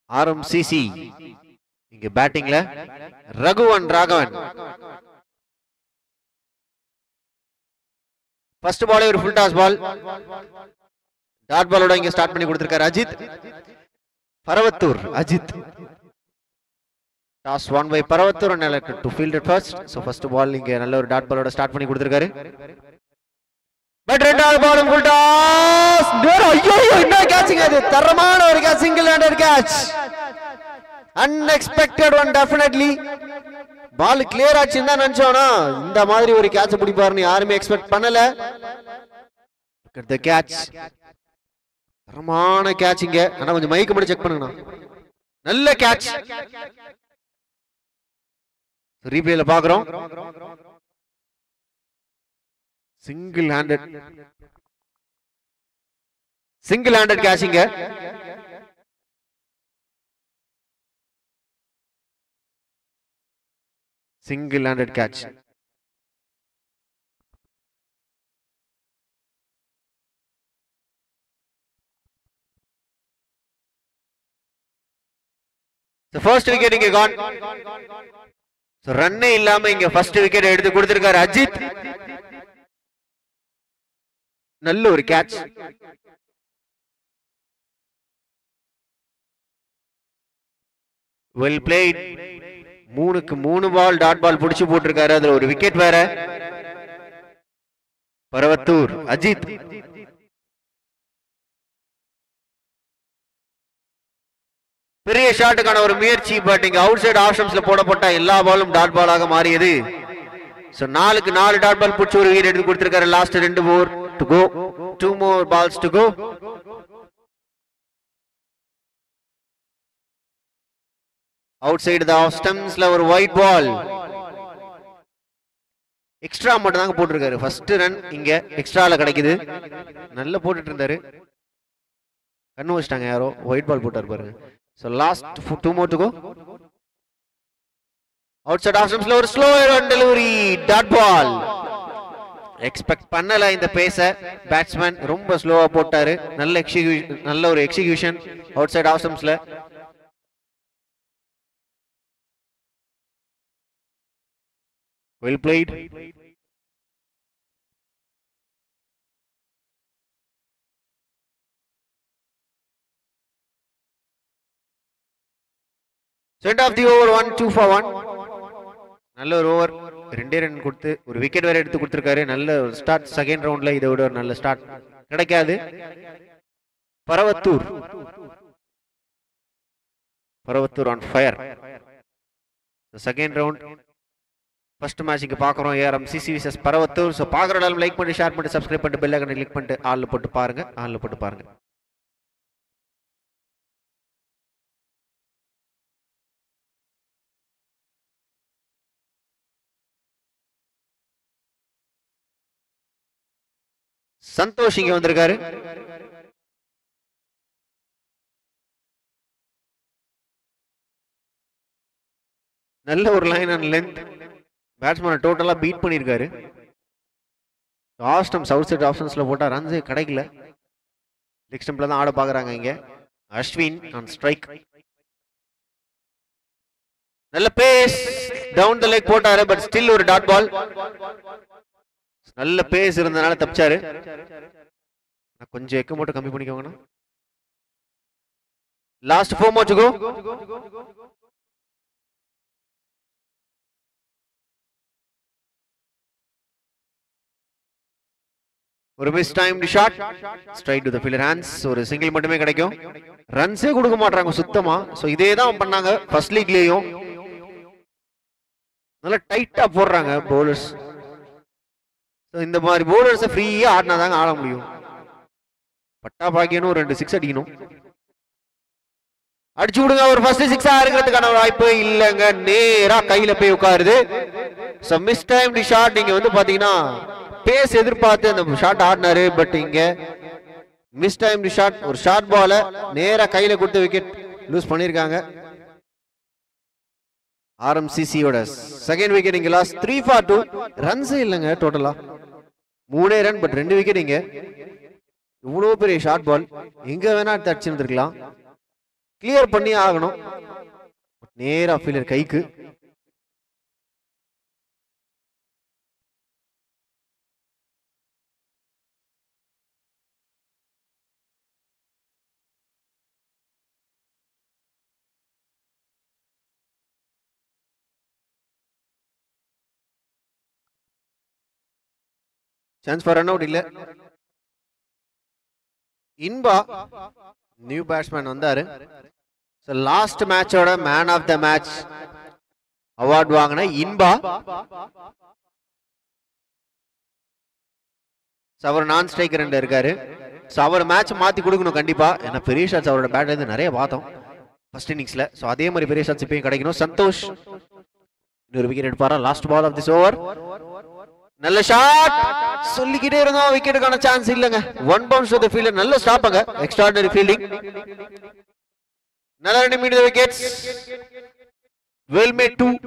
ஆர்எம்சிசி இங்க பேட்டிங்ல ரகுவன் ராகவன் ஃபர்ஸ்ட் பாலே ஒரு ஃபுல் டாஸ் பால் டாட் பாலோட இங்க ஸ்டார்ட் பண்ணி கொடுத்திருக்காரு Ajith Paravathur Ajith toss won by Paravathur and elected to field first so first ball இங்க நல்ல ஒரு டாட் பாலோட ஸ்டார்ட் பண்ணி கொடுத்திருக்காரு பட் ரெண்டாவது பாலும் ஃபுல் டாஸ் ஐயோ என்ன கேட்சிங் அது தரமான ஒரு catch single handed catch unexpected one definitely ball clear ஆச்சுன்னு தான் நினைச்சோம்னா இந்த மாதிரி ஒரு கேட்ச் பிடிப்பாருன்னு யாருமே எக்ஸ்பெக்ட் பண்ணல த கேட்ச் தரமான கேட்சிங்க ஆனா கொஞ்சம் மைக்கு மட்டும் செக் பண்ணுங்கண்ணா நல்ல கேட்ச் ரீப்ளேல பாக்குறோம் சிங்கிள் ஹேண்டட் சிங்கிள் ஹேண்டட் கேட்சிங்க single handed catch first wicket இங்க கான் ரன்னே இல்லாம இங்க ஃபர்ஸ்ட் விக்கெட் எடுத்து கொடுத்திருக்காரு அஜித் நல்ல ஒரு கேட்ச் வெல் பிளேட் மூணுக்கு மூணு பால் டாட் பால் புடிச்சு போட்டிருக்காரு அதுல ஒரு விக்கெட் வேற பரவத்தூர் அஜித் பெரிய ஷாட்டுக்கான ஒரு முயற்சி பட் இங்க அவுட் சைடு ஆப்ஷன்ஸ்ல போடப்பட்ட எல்லா பாலும் டாட் பாலாக மாறியது சோ நாலுக்கு நாலு டாட் பால் புடிச்சு ஒரு விக்கெட் எடுத்து கொடுத்திருக்காரு லாஸ்ட் ரெண்டு over to go two more balls to go outside the ஸ்டம்ஸ்ல ஒரு ஒயிட் பால் எக்ஸ்ட்ரா மட்டும் தாங்க போட்டிருக்காரு ஃபர்ஸ்ட் ரன் இங்க எக்ஸ்ட்ரால கிடைக்குது நல்லா போட்டுட்டு இருந்தாரு கண்ணு வச்சிட்டாங்க யாரோ ஒயிட் பால் போட்டாரு பாருங்க so last two more to go outside off ஸ்டம்ஸ்ல ஒரு slow run delivery dot ball expect பண்ணல இந்த பேஸ பேட்ஸ்மேன் ரொம்ப ஸ்லோவா போட்டாரு நல்ல எக்ஸிகியூஷன் நல்ல ஒரு எக்ஸிகியூஷன் அவுட் சைட் ஆஃப் ஸ்டம்ஸ்ல Well played. சென்ட் of the over one two for one நல்ல ஒரு ஓவர் ரெண்டே ரன் கொடுத்து ஒரு விக்கெட் வேற எடுத்து கொடுத்துருக்காரு நல்ல ஒரு ஸ்டார்ட் செகண்ட் ரவுண்ட்ல இதை விட ஒரு நல்ல ஸ்டார்ட் கிடைக்காது Paravathur Paravathur on fire second round first match இங்கே பார்க்குறோம் A R M C C versus Paravathur so பார்க்குற எல்லாரும் லைக் பண்ணி ஷேர் பண்ணி சப்ஸ்கிரைப் பண்ணிட்டு பெல் ஐக்கனை கிளிக் பண்ணிட்டு ஆளில் போட்டு பாருங்க ஆளில் போட்டு பாருங்க சந்தோஷ் இங்க வந்திருக்காரு நல்ல ஒரு லைன் அண்ட் லென்த் பேட்ஸ்மேனை டோட்டலாக பீட் பண்ணியிருக்காரு ஆஸ்டம் சவுத் சைட் ஆப்ஷன்ஸ்ல போட்டால் ரன்ஸே கிடைக்கல லெக் ஸ்டம்பில் தான் ஆட பார்க்குறாங்க இங்கே அஸ்வின் ஆன் ஸ்ட்ரைக் நல்ல பேஸ் டவுன் த லெக் போட்டாரு பட் ஸ்டில் ஒரு டாட் பால் நல்ல பேஸ் இருந்தனால தப்பிச்சாரு நான் கொஞ்சம் எக்க மட்டும் கம்மி பண்ணிக்கோங்கண்ணா லாஸ்ட் ஃபோர் மோச்சுக்கோ ஒரு mistime shot straight to the fielder hands ஒரு சிங்கிள் மட்டுமே கிடைக்கும் ரன்ஸே கொடுக்க மாட்டாங்க சுத்தமா சோ இதே தான் பண்ணாங்க ஃபர்ஸ்ட் லீக்லயும் நல்லா டைட்டா போடுறாங்க பவுலர்ஸ் இந்த மாதிரி பவுலர்ஸை ஃப்ரீயா ஆடினா தாங்க ஆட முடியும் பட்டா பாக்கியனும் ஒரு ரெண்டு சிக்ஸ் அடிக்கணும் அடிச்சு விடுங்க ஒரு ஃபர்ஸ்ட் சிக்ஸா இருக்கிறதுக்கான ஒரு வாய்ப்பு இல்லைங்க நேரா கையில போய் உட்காருது so mistimed shot நீங்க வந்து பாத்தீங்கன்னா பேஸ் எதிர்பார்த்து அந்த ஷாட் ஆடினாரு பட் இங்க மிஸ் டைம் டி ஷாட் ஒரு ஷார்ட் பால நேரா கையில கொடுத்து விக்கெட் லூஸ் பண்ணிருக்காங்க ஆர்எம்சிசியோட செகண்ட் விக்கெட் இங்க லாஸ்ட் த்ரீ ஃபார் டூ ரன்ஸே இல்லைங்க டோட்டலா மூணே ரன் பட் ரெண்டு விக்கெட் இங்க இவ்வளவு பெரிய ஷார்ட் பால் எங்க வேணா தடிச்சிருந்துருக்கலாம் கிளியர் பண்ணி ஆகணும் நேரா ஃபீலர் கைக்கு சான்ஸ் ஃபார் ரன் அவுட் இல்ல இன்பா நியூ பேட்ஸ்மேன் வந்தாரு ஸோ லாஸ்ட் மேட்சோட man of the match award வாங்கின இன்பா ஸோ அவர் நான் ஸ்ட்ரைக்கர் இருக்காரு ஸோ அவர் மேட்ச் மாற்றி கொடுக்கணும் கண்டிப்பா ஏன்னா பெரிய ஷாட்ஸ் அவரோட பேட்ல இருந்து நிறைய பார்த்தோம் ஃபர்ஸ்ட் இன்னிங்ஸ்ல ஸோ அதே மாதிரி பெரிய ஷாட்ஸ் இப்பயும் கிடைக்கணும் சந்தோஷ் இன்னொரு விக்கெட் எடுப்பாரா last ball of this over நல்ல ஷாட் சொல்லிக்கிட்டே இருந்தோம் விக்கெட்டுக்கான சான்ஸ் இல்லங்க one bounce to the fielder நல்ல ஸ்டாப்ங்க எக்ஸ்ட்ராடினரி ஃபீல்டிங் நல்ல ரெண்டு மீட் விக்கெட்ஸ் வெல் மேட் டூ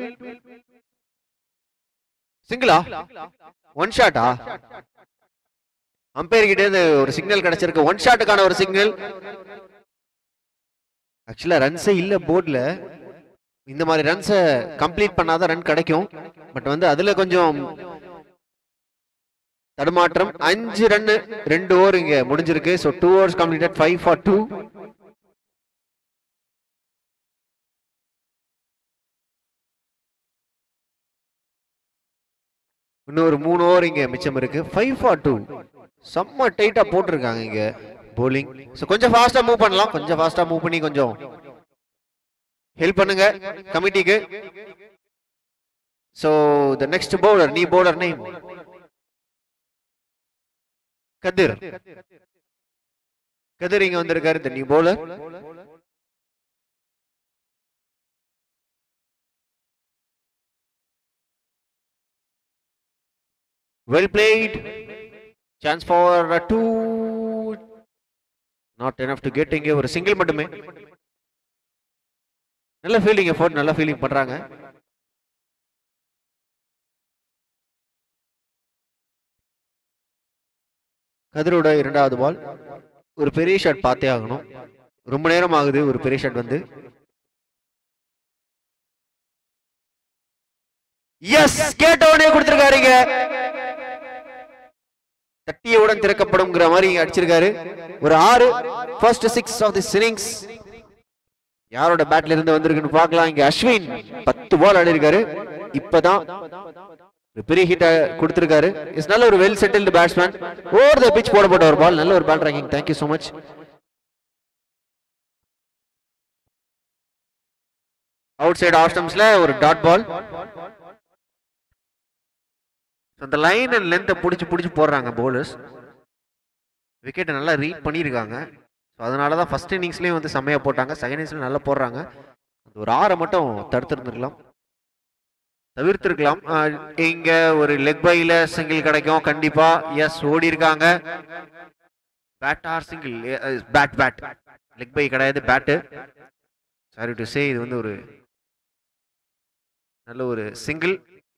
சிங்கிளா ஒன் ஷாட்டா அம்பையர் கிட்ட இருந்து ஒரு சிக்னல் கிடைச்சிருக்கு ஒன் ஷாட்டுக்கான ஒரு சிக்னல் ஆக்சுவலா ரன்ஸே இல்ல போர்ட்ல இந்த மாதிரி ரன்ஸை கம்ப்ளீட் பண்ணாதான் ரன் கிடைக்கும் பட் வந்து அதுல கொஞ்சம் தடுமாற்றம் அஞ்சு ரன் ரெண்டு ஓவர் இங்க முடிஞ்சிருக்கு so two overs completed five for two இன்னும் ஒரு மூணு ஓவர் இங்க மிச்சம் இருக்கு ஃபைவ் ஃபார் டூ செம்ம டைட்டா போட்டிருக்காங்க இங்க போலிங் ஸோ கொஞ்சம் ஃபாஸ்டா மூவ் பண்ணலாம் கொஞ்சம் ஃபாஸ்டா மூவ் பண்ணி கொஞ்சம் ஹெல்ப் பண்ணுங்க கமிட்டிக்கு ஸோ த நெக்ஸ்ட் பவுலர் நீ பவுலர் நேம் கதிர் கதிர் இங்க வந்திருக்காரு இந்த new bowler well played chance for two not enough to get இங்கே ஒரு சிங்கிள் மட்டுமே நல்ல ஃபீல்டிங் எஃபோர்ட் நல்ல ஃபீலிங் பண்றாங்க கதிரோட இரண்டாவது பால் ஒரு பெரிய ஷாட் பார்த்தே ஆகணும் ரொம்ப நேரம் ஆகுது ஒரு பெரிய ஷாட் வந்து எஸ் கேட்டவனே கொடுத்திருக்காருங்க தட்டியவுடன் திறக்கப்படும்ங்கிற மாதிரி இங்க அடிச்சிருக்காரு ஒரு ஆறு first six of the innings யாரோட பேட்ல இருந்து வந்திருக்குன்னு பார்க்கலாம் இங்க அஸ்வின் பத்து பால் ஆடிருக்காரு இப்பதான் ஒரு பெரிய ஹிட் கொடுத்திருக்காரு இஸ் நல்ல ஒரு well settled batsman over the pitch போடப்பட்ட ஒரு பால் நல்ல ஒரு ball tracking thank you so much outside off ஸ்டம்ஸ்ல ஒரு டாட் பால் அந்த லைன் அண்ட் லென்த்தை பிடிச்சி பிடிச்சி போடுறாங்க பவுலர்ஸ் விக்கெட்டை நல்லா ரீட் பண்ணியிருக்காங்க ஸோ அதனால தான் ஃபர்ஸ்ட் இன்னிங்ஸ்லேயும் வந்து செம்மையாக போட்டாங்க செகண்ட் இன்னிங்ஸ்ல நல்லா போடுறாங்க அந்த ஒரு ஆறை மட்டும் தடுத்துருந்துருக்கலாம் தவிர்த்திருக்கலாம் ஆஹ் இங்க ஒரு லெக் பைல சிங்கிள் கிடைக்கும் கண்டிப்பா எஸ் ஓடி இருக்காங்க bat or single bat bat leg bye கிடையாது பேட்டு சாரி டு சே இது வந்து ஒரு நல்ல ஒரு சிங்கிள்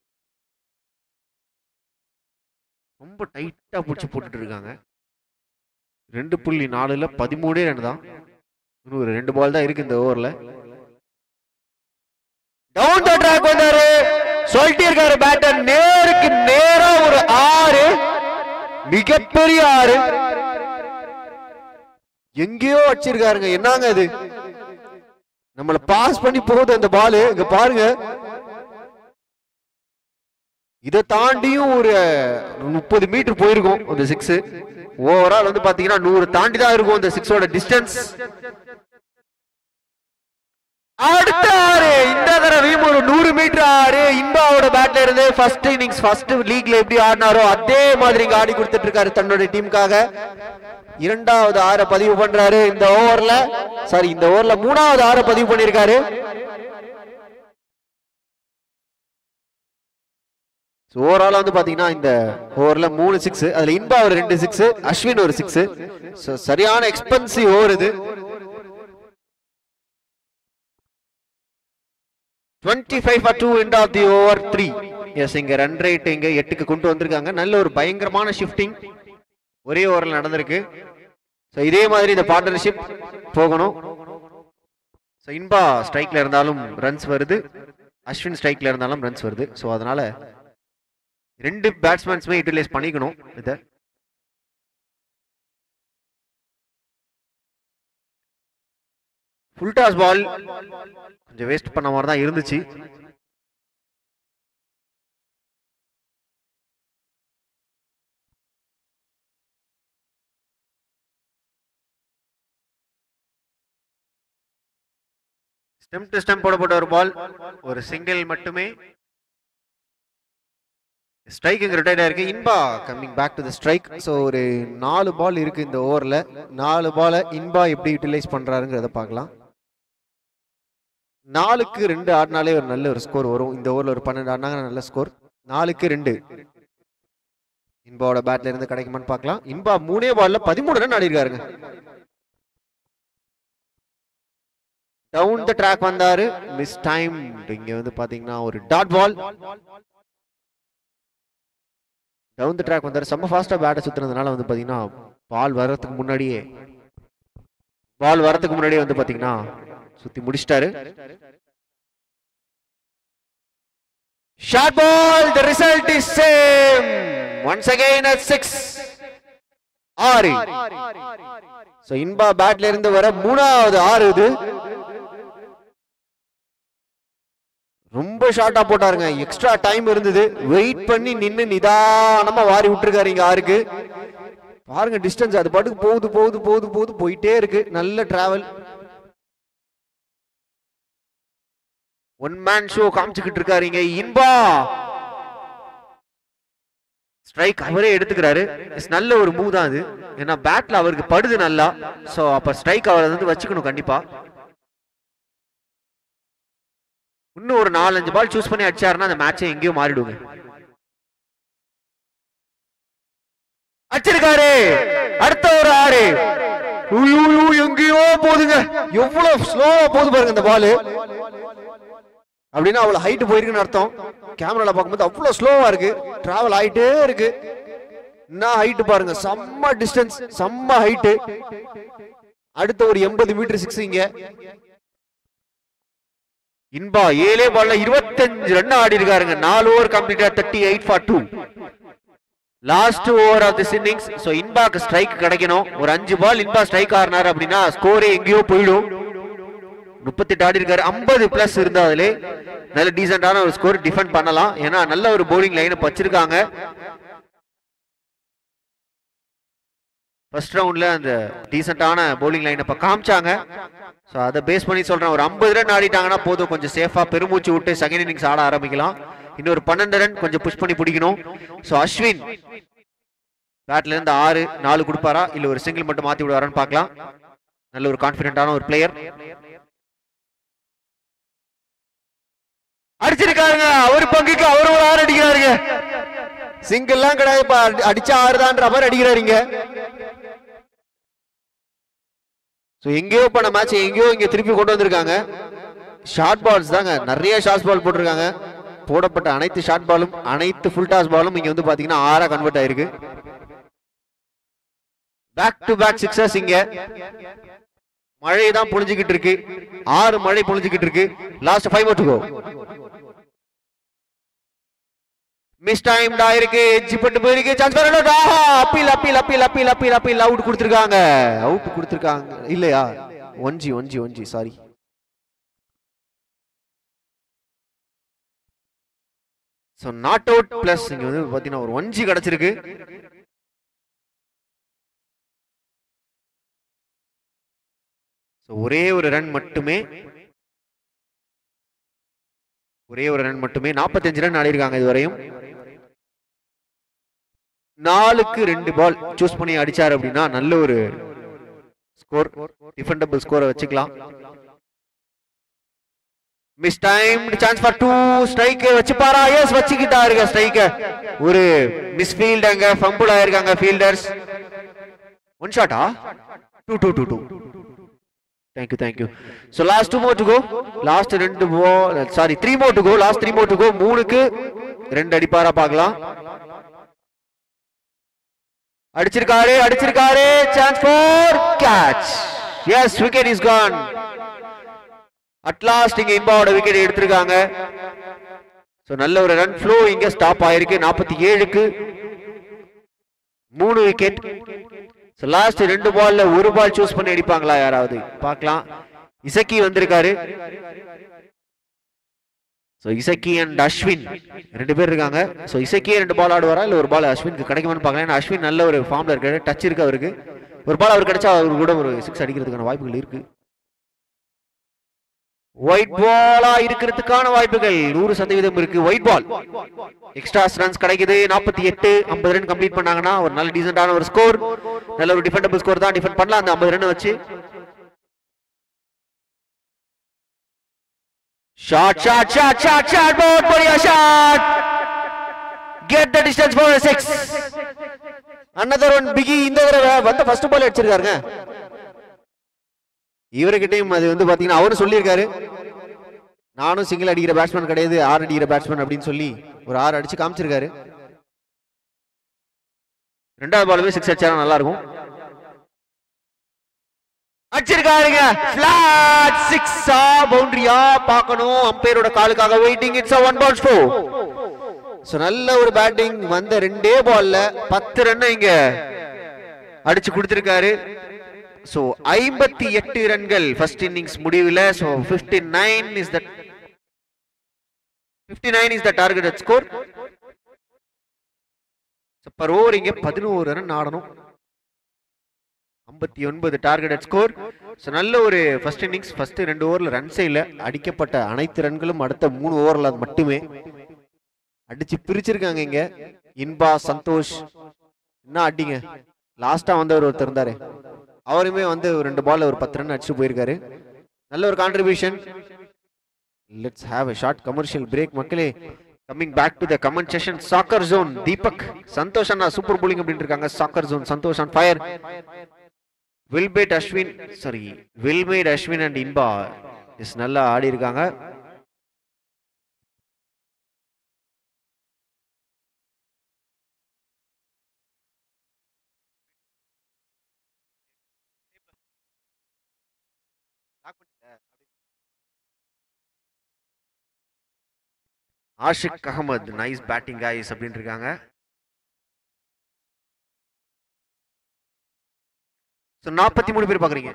ரொம்ப டைட்டா பிடிச்சி போட்டுட்டு இருக்காங்க ரெண்டு புள்ளி நாலுல பதிமூணே ரன் தான் இன்னும் ஒரு ரெண்டு பால் தான் இருக்கு இந்த ஓவர்ல டவுன் த ட்ராக் வந்தாரு சொல்லிட்டே இருக்காரு பேட்டர் நேருக்கு நேரா ஒரு ஆறு மிகப்பெரிய ஆறு எங்கேயோ வச்சிருக்காருங்க என்னங்க இது நம்மள பாஸ் பண்ணி போகுது அந்த பால் இங்க பாருங்க இதை தாண்டியும் ஒரு முப்பது மீட்டர் போயிருக்கும் அந்த சிக்ஸ் ஓவரால் வந்து பாத்தீங்கன்னா நூறு தாண்டி தான் இருக்கும் அந்த சிக்ஸோட டிஸ்டன்ஸ் அடுத்த ஆறு இந்த தடவையும் ஒரு நூறு மீட்டர் ஆறு இன்பாவோட பேட்ல இருந்து ஃபர்ஸ்ட் இன்னிங்ஸ் ஃபர்ஸ்ட் லீக்ல எப்படி ஆடினாரோ அதே மாதிரி இங்க ஆடி கொடுத்துட்டு இருக்காரு தன்னோட டீமுக்காக இரண்டாவது ஆறை பதிவு பண்றாரு இந்த ஓவர்ல சாரி இந்த ஓவர்ல மூணாவது ஆறை பதிவு பண்ணிருக்காரு ஓவரால் வந்து பாத்தீங்கன்னா இந்த ஓவர்ல மூணு சிக்ஸ் அதுல இன்பா ஒரு ரெண்டு சிக்ஸ் அஸ்வின் ஒரு சிக்ஸ் சரியான எக்ஸ்பென்சிவ் ஓவர் இது twenty five for two end of the over three எஸ் இங்க ரன் ரேட் இங்க எட்டுக்கு கொண்டு வந்திருக்காங்க நல்ல ஒரு பயங்கரமான ஷிஃப்டிங் ஒரே ஓவரில் நடந்திருக்கு ஸோ இதே மாதிரி இந்த பார்ட்னர்ஷிப் போகணும் ஸோ இன்பா ஸ்ட்ரைக்ல இருந்தாலும் ரன்ஸ் வருது அஸ்வின் ஸ்ட்ரைக்ல இருந்தாலும் ரன்ஸ் வருது ஸோ அதனால ரெண்டு பேட்ஸ்மேன்ஸுமே யூட்டிலைஸ் பண்ணிக்கணும் இதை ஃபுல் டாஸ் பால் கொஞ்சம் வேஸ்ட் பண்ண மாதிரி தான் இருந்துச்சு ஸ்டெம் டு ஸ்டெம் போடப்பட்ட ஒரு பால் ஒரு சிங்கிள் மட்டுமே ஸ்ட்ரைக்குங்க ரிட்டையர்ட் இருக்கு Inba coming back to the strike so ஒரு நாலு பால் இருக்கு இந்த ஓவரில் நாலு பாலை இன்பா எப்படி யூட்டிலைஸ் பண்றாருங்கிறத பார்க்கலாம் நாலுக்கு ரெண்டு ஆடினாலே ஒரு நல்ல ஒரு ஸ்கோர் வரும் இந்த ஓவரில் ஒரு பன்னெண்டு ஆடினாங்க நல்ல ஸ்கோர் நாலுக்கு ரெண்டு இன்பாவோட பேட்ல இருந்து கிடைக்குமான்னு பார்க்கலாம் இன்பா மூணே பால்ல பதிமூணு ரன் ஆடி இருக்காருங்க டவுன் த ட்ராக் வந்தாரு மிஸ் டைம் இங்க வந்து பாத்தீங்கன்னா ஒரு dot ball down the track வந்தாரு செம்ம ஃபாஸ்டா பேட்டை சுத்துனதுனால வந்து பாத்தீங்கன்னா பால் வர்றதுக்கு முன்னாடியே பால் வரதுக்கு முன்னாடியே வந்து பாத்தீங்கன்னா சுத்தி முடிச்சிட்டாரு short ball the result is same once again at 6 ஆறு சோ இன்பா பேட்ல இருந்து வர மூணாவது ஆறு இது ரொம்ப ஷார்ட்டா போட்டாருங்க எக்ஸ்ட்ரா டைம் இருந்தது வெயிட் பண்ணி நின்னு நிதானமா வாரி விட்டுருக்காரு இங்க ஆறுக்கு பாருங்க டிஸ்டன்ஸ் அது பாட்டுக்கு போகுது போகுது போகுது போகுது போயிட்டே இருக்கு நல்ல டிராவல் ஒன் மேன் ஷோ காமிச்சுக்கிட்டு இருக்காருங்க இன்பா ஸ்ட்ரைக் அவரே எடுத்துக்கிறாரு Yes, நல்ல ஒரு மூவ் தான் அது ஏன்னா பேட்ல அவருக்கு படுது நல்லா சோ அப்ப ஸ்ட்ரைக் அவர் வந்து வச்சுக்கணும் கண்டிப்பா இன்னும் ஒரு நாலஞ்சு பால் சூஸ் பண்ணி அடிச்சாருன்னா அந்த மேட்சை எங்கேயோ மாறிடுங்க அடிச்சிருக்காரு அடுத்த ஒரு ஆறு உய்யுய்யு, எங்கேயோ போகுதுங்க எவ்வளவு ஸ்லோவா போகுது பாருங்க இந்த பால் அப்படின்னா அவ்வளவு ஹைட் போயிருக்குன்னு அர்த்தம் கேமரால பார்க்கும்போது அவ்வளவு ஸ்லோவா இருக்கு டிராவல் ஆயிட்டே இருக்கு என்ன ஹைட் பாருங்க செம்ம டிஸ்டன்ஸ் செம்ம ஹைட் அடுத்த ஒரு எண்பது மீட்டர் சிக்ஸ் இங்க இன்பா ஏழே பால்ல இருபத்தஞ்சு ரன் ஆடி இருக்காருங்க நாலு ஓவர் கம்ப்ளீட்டா thirty eight for two last over off this innings so இன்பாக்கு ஸ்ட்ரைக் கிடைக்கணும் ஒரு அஞ்சு பால் இன்பா ஸ்ட்ரைக் ஆறினார் அப்படின்னா ஸ்கோரே எங்கேயோ போயிடும் முப்பத்தெட்டு ஆடி இருக்காரு ஐம்பது பிளஸ் இருந்தாலே நல்ல டீசென்டான ஒரு ஸ்கோர் டிஃபெண்ட் பண்ணலாம் ஏன்னா நல்ல ஒரு bowling லைனை வச்சிருக்காங்க ஃபர்ஸ்ட் ரவுண்ட்ல அந்த டீசென்டான bowling லைனை இப்ப காமிச்சாங்க ஸோ அதை பேஸ் பண்ணி சொல்றேன் ஒரு ஐம்பது ரன் ஆடிட்டாங்கன்னா போதும் கொஞ்சம் சேஃபா பெருமூச்சு விட்டு செகண்ட் இன்னிங்ஸ் ஆட ஆரம்பிக்கலாம் இன்னொரு பன்னெண்டு ரன் கொஞ்சம் புஷ் பண்ணி பிடிக்கணும் ஸோ அஸ்வின் பேட்ல இருந்து ஆறு நாலு கொடுப்பாரா இல்ல ஒரு சிங்கிள் மட்டும் மாத்தி விடுவாரான்னு பார்க்கலாம் நல்ல ஒரு கான்பிடென்டான ஒரு பிளேயர் அடிச்சிருக்காருங்க அவர் பங்குக்கு அவர் ஒரு ஆறு அடிக்கிறாருங்க சிங்கிள்லாம் கிடையாது இப்ப அடி- அடிச்சா ஆறுதான்ற மாதிரி அடிக்கிறாருங்க சோ எங்கேயோ பண்ண மேட்ச் எங்கேயோ இங்க திருப்பி கொண்டு வந்திருக்காங்க ஷார்ட் பால்ஸ் தாங்க நிறைய ஷார்ட் பால் போட்டிருக்காங்க போடப்பட்ட அனைத்து ஷார்ட் பாலும் அனைத்து ஃபுல் டாஸ் பாலும் இங்க வந்து பாத்தீங்கன்னா ஆறா கன்வெர்ட் ஆயிருக்கு பேக் டு பேக் சிக்ஸஸ் இங்க மழை தான் பொழிஞ்சுக்கிட்டு இருக்கு ஆறு மழை பொழிஞ்சுக்கிட்டு இருக்கு last five to go mistime இருக்கு எட்ஜ் பட்டு போயிருக்கு சான்ஸ் வரணும் appeal appeal appeal appeal appeal appeal out கொடுத்துருக்காங்க அவுட் கொடுத்துருக்காங்க இல்லையா ஒன்ஜி ஒன்ஜி ஒன்ஜி sorry so not out plus இங்க வந்து பாத்தீங்கன்னா ஒரு ஒன்ஜி கிடைச்சிருக்கு ஸோ ஒரே ஒரு ரன் மட்டுமே ஒரே ஒரு ரன் மட்டுமே 45 ரன் ஆடிருக்காங்க இதுவரையும் நாலுக்கு ரெண்டு பால் சூஸ் பண்ணி அடிச்சாரு அப்படின்னா நல்ல ஒரு ஸ்கோர் டிஃபெண்டபிள் ஸ்கோரை வச்சுக்கலாம் mistime chance for two strike வச்சுப்பாரா எஸ் வச்சுக்கிட்டாருங்க ஸ்ட்ரைக்க ஒரு மிஸ் ஃபீல்ட் அங்க ஃபம்பிள் ஆயிருக்காங்க ஃபீல்டர்ஸ் ஒன் ஷாட்டா two two two two thank you thank you so last two more to go last ரெண்டு ball sorry three more to go last three more to go மூணுக்கு ரெண்டு அடிப்பாரா பார்க்கலாம் அடிச்சிருக்காரு அடிச்சிருக்காரு chance for catch yes wicket is gone at last இங்க இம்பாவோட wicket எடுத்திருக்காங்க ஸோ நல்ல ஒரு ரன் ஃப்ளோ இங்க ஸ்டாப் ஆயிருக்கு நாற்பத்தி ஏழுக்கு மூணு விக்கெட் ஸோ லாஸ்ட் ரெண்டு பால்ல ஒரு பால் சூஸ் பண்ணி அடிப்பாங்களா யாராவது பார்க்கலாம் இசக்கி வந்திருக்காரு ஸோ இசக்கி அண்ட் அஸ்வின் ரெண்டு பேர் இருக்காங்க ஸோ இசக்கியே ரெண்டு பால் ஆடுவாரா இல்லை ஒரு பால் அஸ்வினுக்கு கிடைக்குமான்னு பார்க்கலாம் ஏன்னா அஸ்வின் நல்ல ஒரு ஃபார்ம்ல இருக்காரு டச் இருக்கு அவருக்கு ஒரு பால் அவர் கிடைச்சா அவருக்கு கூட ஒரு சிக்ஸ் அடிக்கிறதுக்கான வாய்ப்புகள் இருக்கு ஒயிட் பாலா இருக்கிறதுக்கான வாய்ப்புகள் நூறு சதவீதம் இருக்கு ஒயிட் பால் எக்ஸ்ட்ரா ரன்ஸ் கிடைக்குது நாற்பத்தி எட்டு ஐம்பது ரன் கம்ப்ளீட் பண்ணாங்கன்னா ஒரு நல்ல டீசென்டான ஒரு ஸ்கோர் நல்ல ஒரு டிஃபெண்டபிள் ஸ்கோர் தான் டிஃபெண்ட் பண்ணலாம் அந்த ஐம்பது ரன் வச்சு shot shot shot shot shot बहुत बढ़िया shot get the distance for 6 another one biggie இந்த தடவை வந்து ஃபர்ஸ்ட் பால் அடிச்சிருக்காருங்க இவர்கிட்டயும் அது வந்து பாத்தீங்கன்னா அவரும் சொல்லியிருக்காரு நானும் சிங்கிள் அடிக்கிற பேட்ஸ்மேன் கிடையாது ஆறு அடிக்கிற பேட்ஸ்மேன் அப்படின்னு சொல்லி ஒரு ஆறு அடிச்சு காமிச்சிருக்காரு ரெண்டாவது பாலுமே சிக்ஸ் அடிச்சா நல்லா இருக்கும் அடிச்சிருக்காருங்க பிளாட் சிக்ஸா பவுண்டரியா பார்க்கணும் அம்பையரோட காலுக்காக waiting it's one bounce four so நல்ல ஒரு பேட்டிங் வந்த ரெண்டே பால்ல பத்து ரன் இங்க அடிச்சு கொடுத்திருக்காரு சோ ஐம்பத்தி எட்டு ரன்கள் ஃபர்ஸ்ட் இன்னிங்ஸ் முடிவுல so fifty nine is the fifty nine is the target score per over இங்க பதினோரு ரன் ஆடணும் ஐம்பத்தி ஒன்பது டார்கெட் ஸ்கோர் ஸோ நல்ல ஒரு ஃபர்ஸ்ட் இன்னிங்ஸ் ஃபர்ஸ்ட் ரெண்டு ஓவரில் ரன்ஸே இல்லை அடிக்கப்பட்ட அனைத்து ரன்களும் அடுத்த மூணு ஓவரில் மட்டுமே அடிச்சு பிரிச்சிருக்காங்க இங்க இன்பா சந்தோஷ் என்ன அடிங்க லாஸ்டா வந்தவர் ஒருத்தர் இருந்தாரு அவருமே வந்து ஒரு ரெண்டு பால்ல ஒரு பத்து ரன் அடிச்சு போயிருக்காரு நல்ல ஒரு contribution let's have a short commercial break மக்களே coming back to the comment session soccer zone Deepak Santhosh அண்ணா சூப்பர் bowling அப்படின்னு இருக்காங்க soccer zone Santhosh on fire வில்பேட் அஸ்வின் சாரி வில்மேட் அஸ்வின் அண்ட் இன்பா எஸ் நல்லா ஆடி இருக்காங்க Ashiq Ahmed nice batting guys அப்படின்னு இருக்காங்க ஸோ நாற்பத்தி மூணு பேர் பார்க்குறீங்க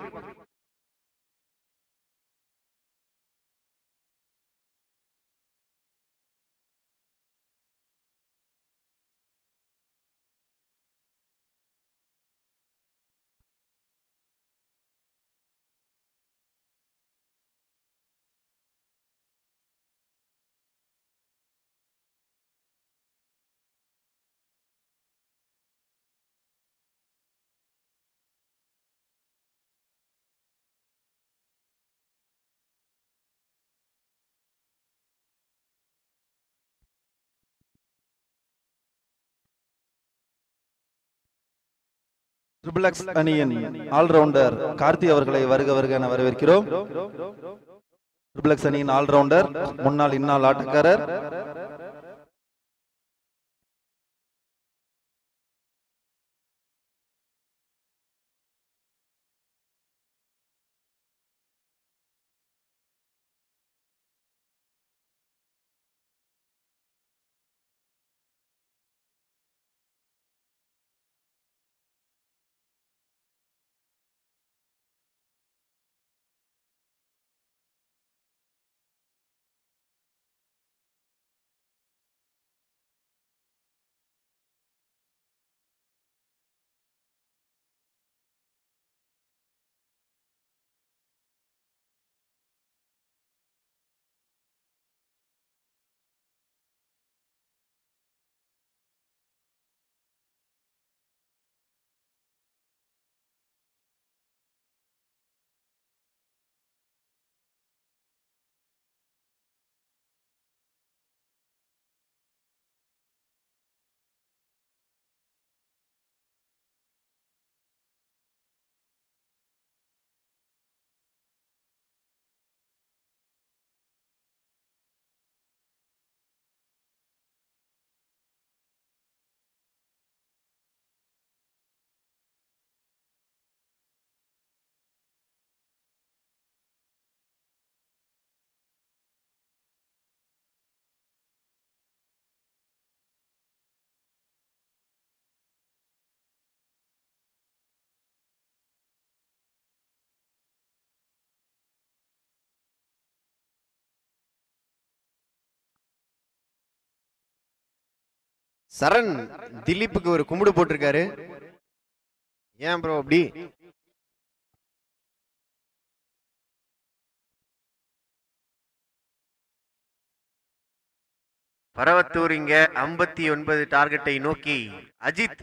ட்ரிபிள் எக்ஸ் அணியின் ஆல்ரவுண்டர் கார்த்தி அவர்களை வருக வருக என வரவேற்கிறோம் ட்ரிபிள் எக்ஸ் அணியின் ஆல்ரவுண்டர் முன்னாள் இந்நாள் ஆட்டக்காரர் சரண் திலீப்புக்கு ஒரு கும்பிடு போட்டிருக்காரு ஏன் ப்ரோ அப்படி பரவத்தூர் இங்க ஐம்பத்தி ஒன்பது டார்கெட்டை நோக்கி அஜித்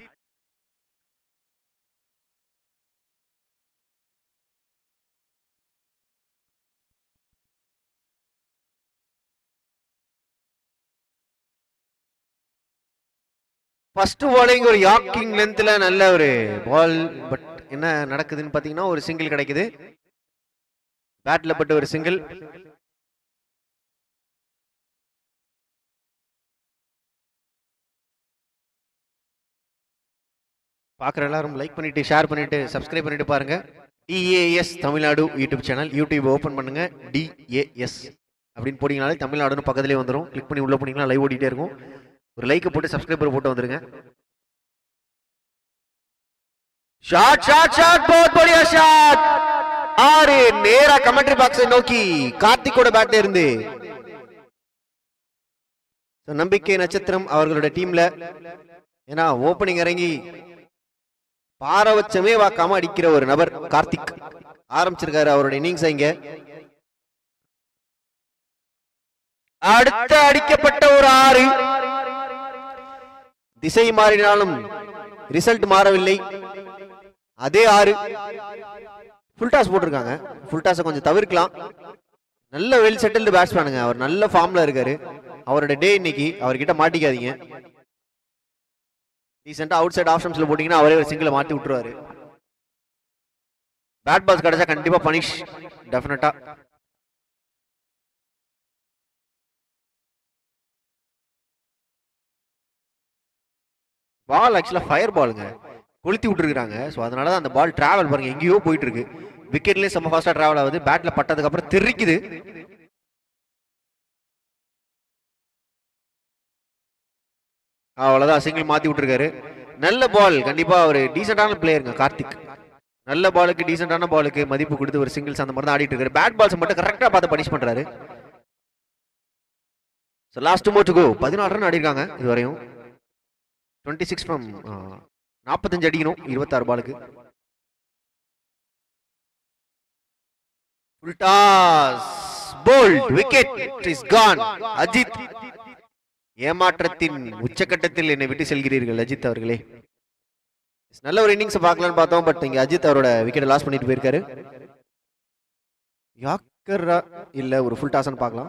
ஃபர்ஸ்ட் பாலிங் ஒரு யாக்கிங் லென்த்ல நல்ல ஒரு பால் பட் என்ன நடக்குதுன்னு பாத்தீங்கன்னா ஒரு சிங்கிள் கிடைக்குது பேட்ல பட்டு ஒரு சிங்கிள் பார்க்குற எல்லாரும் லைக் பண்ணிட்டு ஷேர் பண்ணிட்டு சப்ஸ்கிரைப் பண்ணிட்டு பாருங்க DAS Tamil Nadu YouTube channel YouTube open பண்ணுங்க டிஏஎஸ் அப்படின்னு போட்டீங்கனாலே தமிழ்நாடுன்னு பக்கத்துலேயே வந்துடும் கிளிக் பண்ணி உள்ள போனீங்கன்னா லைவ் ஓடிட்டே இருக்கும் ஒரு லைக்கை போட்டு சப்ஸ்கிரைபர் போட்டு வந்துருங்க ஷாட் ஷாட் ஷாட் போட் படியா ஷாட் ஆறு நேரா கமெண்ட்ரி பாக்ஸை நோக்கி கார்த்திக்கோட பேட்ல இருந்து So, நம்பிக்கை நட்சத்திரம் அவர்களோட டீம்ல ஏன்னா ஓப்பனிங் இறங்கி பாரபட்சமே வாக்காம அடிக்கிற ஒரு நபர் கார்த்திக் ஆரம்பிச்சிருக்காரு அவரோட இன்னிங்ஸ் இங்க அடுத்த அடிக்கப்பட்ட ஒரு ஆறு திசை மாறினாலும் ரிசல்ட் மாறவில்லை அதே ஆறு ஃபுல் டாஸ் போட்டிருக்காங்க ஃபுல் டாஸை கொஞ்சம் தவிர்க்கலாம் நல்ல வெல் செட்டில்டு பேட்ஸ்மேனுங்க அவர் நல்ல ஃபார்ம்ல இருக்காரு அவரோட டே இன்னைக்கு அவர்கிட்ட மாட்டிக்காதீங்க ரீசெண்டா அவுட் சைட் ஆப்ஷன்ஸ்ல போட்டீங்கன்னா அவரே ஒரு சிங்கிளை மாத்தி விட்டுருவாரு பேட் பாஸ் கிடைச்சா கண்டிப்பா பனிஷ் டெஃபினட்டா பால் ஆக்சுவலா ஃபயர் பாலுங்க கொளுத்தி விட்டுருக்காங்க ஸோ அதனால தான் அந்த பால் டிராவல் பாருங்க எங்கேயோ போயிட்டு இருக்கு விக்கெட்லயே செம்ம ஃபாஸ்டா டிராவல் ஆகுது பேட்ல பட்டதுக்கு அப்புறம் தெரிக்குது அவ்வளவுதான் சிங்கிள் மாத்தி விட்டுருக்காரு நல்ல பால் கண்டிப்பா ஒரு டீசென்டான பிளேயருங்க கார்த்திக் நல்ல பாலுக்கு டீசென்டான பாலுக்கு மதிப்பு கொடுத்து ஒரு சிங்கிள்ஸ் அந்த மாதிரி தான் ஆடிட்டு இருக்காரு பேட் பால்ஸ் மட்டும் கரெக்டா பார்த்து பனிஷ் பண்றாரு ஸோ லாஸ்ட் மோட் கோ பதினாறு ரன் ஆடிருக்காங்க இது வரையும் டுவெண்ட்டி சிக்ஸ் ஃப்ரம் நாற்பத்தஞ்சு அடிக்கணும் இருபத்தாறு பாலுக்கு full toss bowled wicket is gone Ajith ஏமாற்றத்தின் உச்சக்கட்டத்தில் என்னை விட்டு செல்கிறீர்கள் அஜித் அவர்களே நல்ல ஒரு இன்னிங்ஸ் பார்க்கலாம்னு பார்த்தோம் பட் இங்க அஜித் அவரோட விக்கெட் லாஸ் பண்ணிட்டு போயிருக்காரு யாக்கரா இல்ல ஒரு ஃபுல் டாஸ்னு பார்க்கலாம்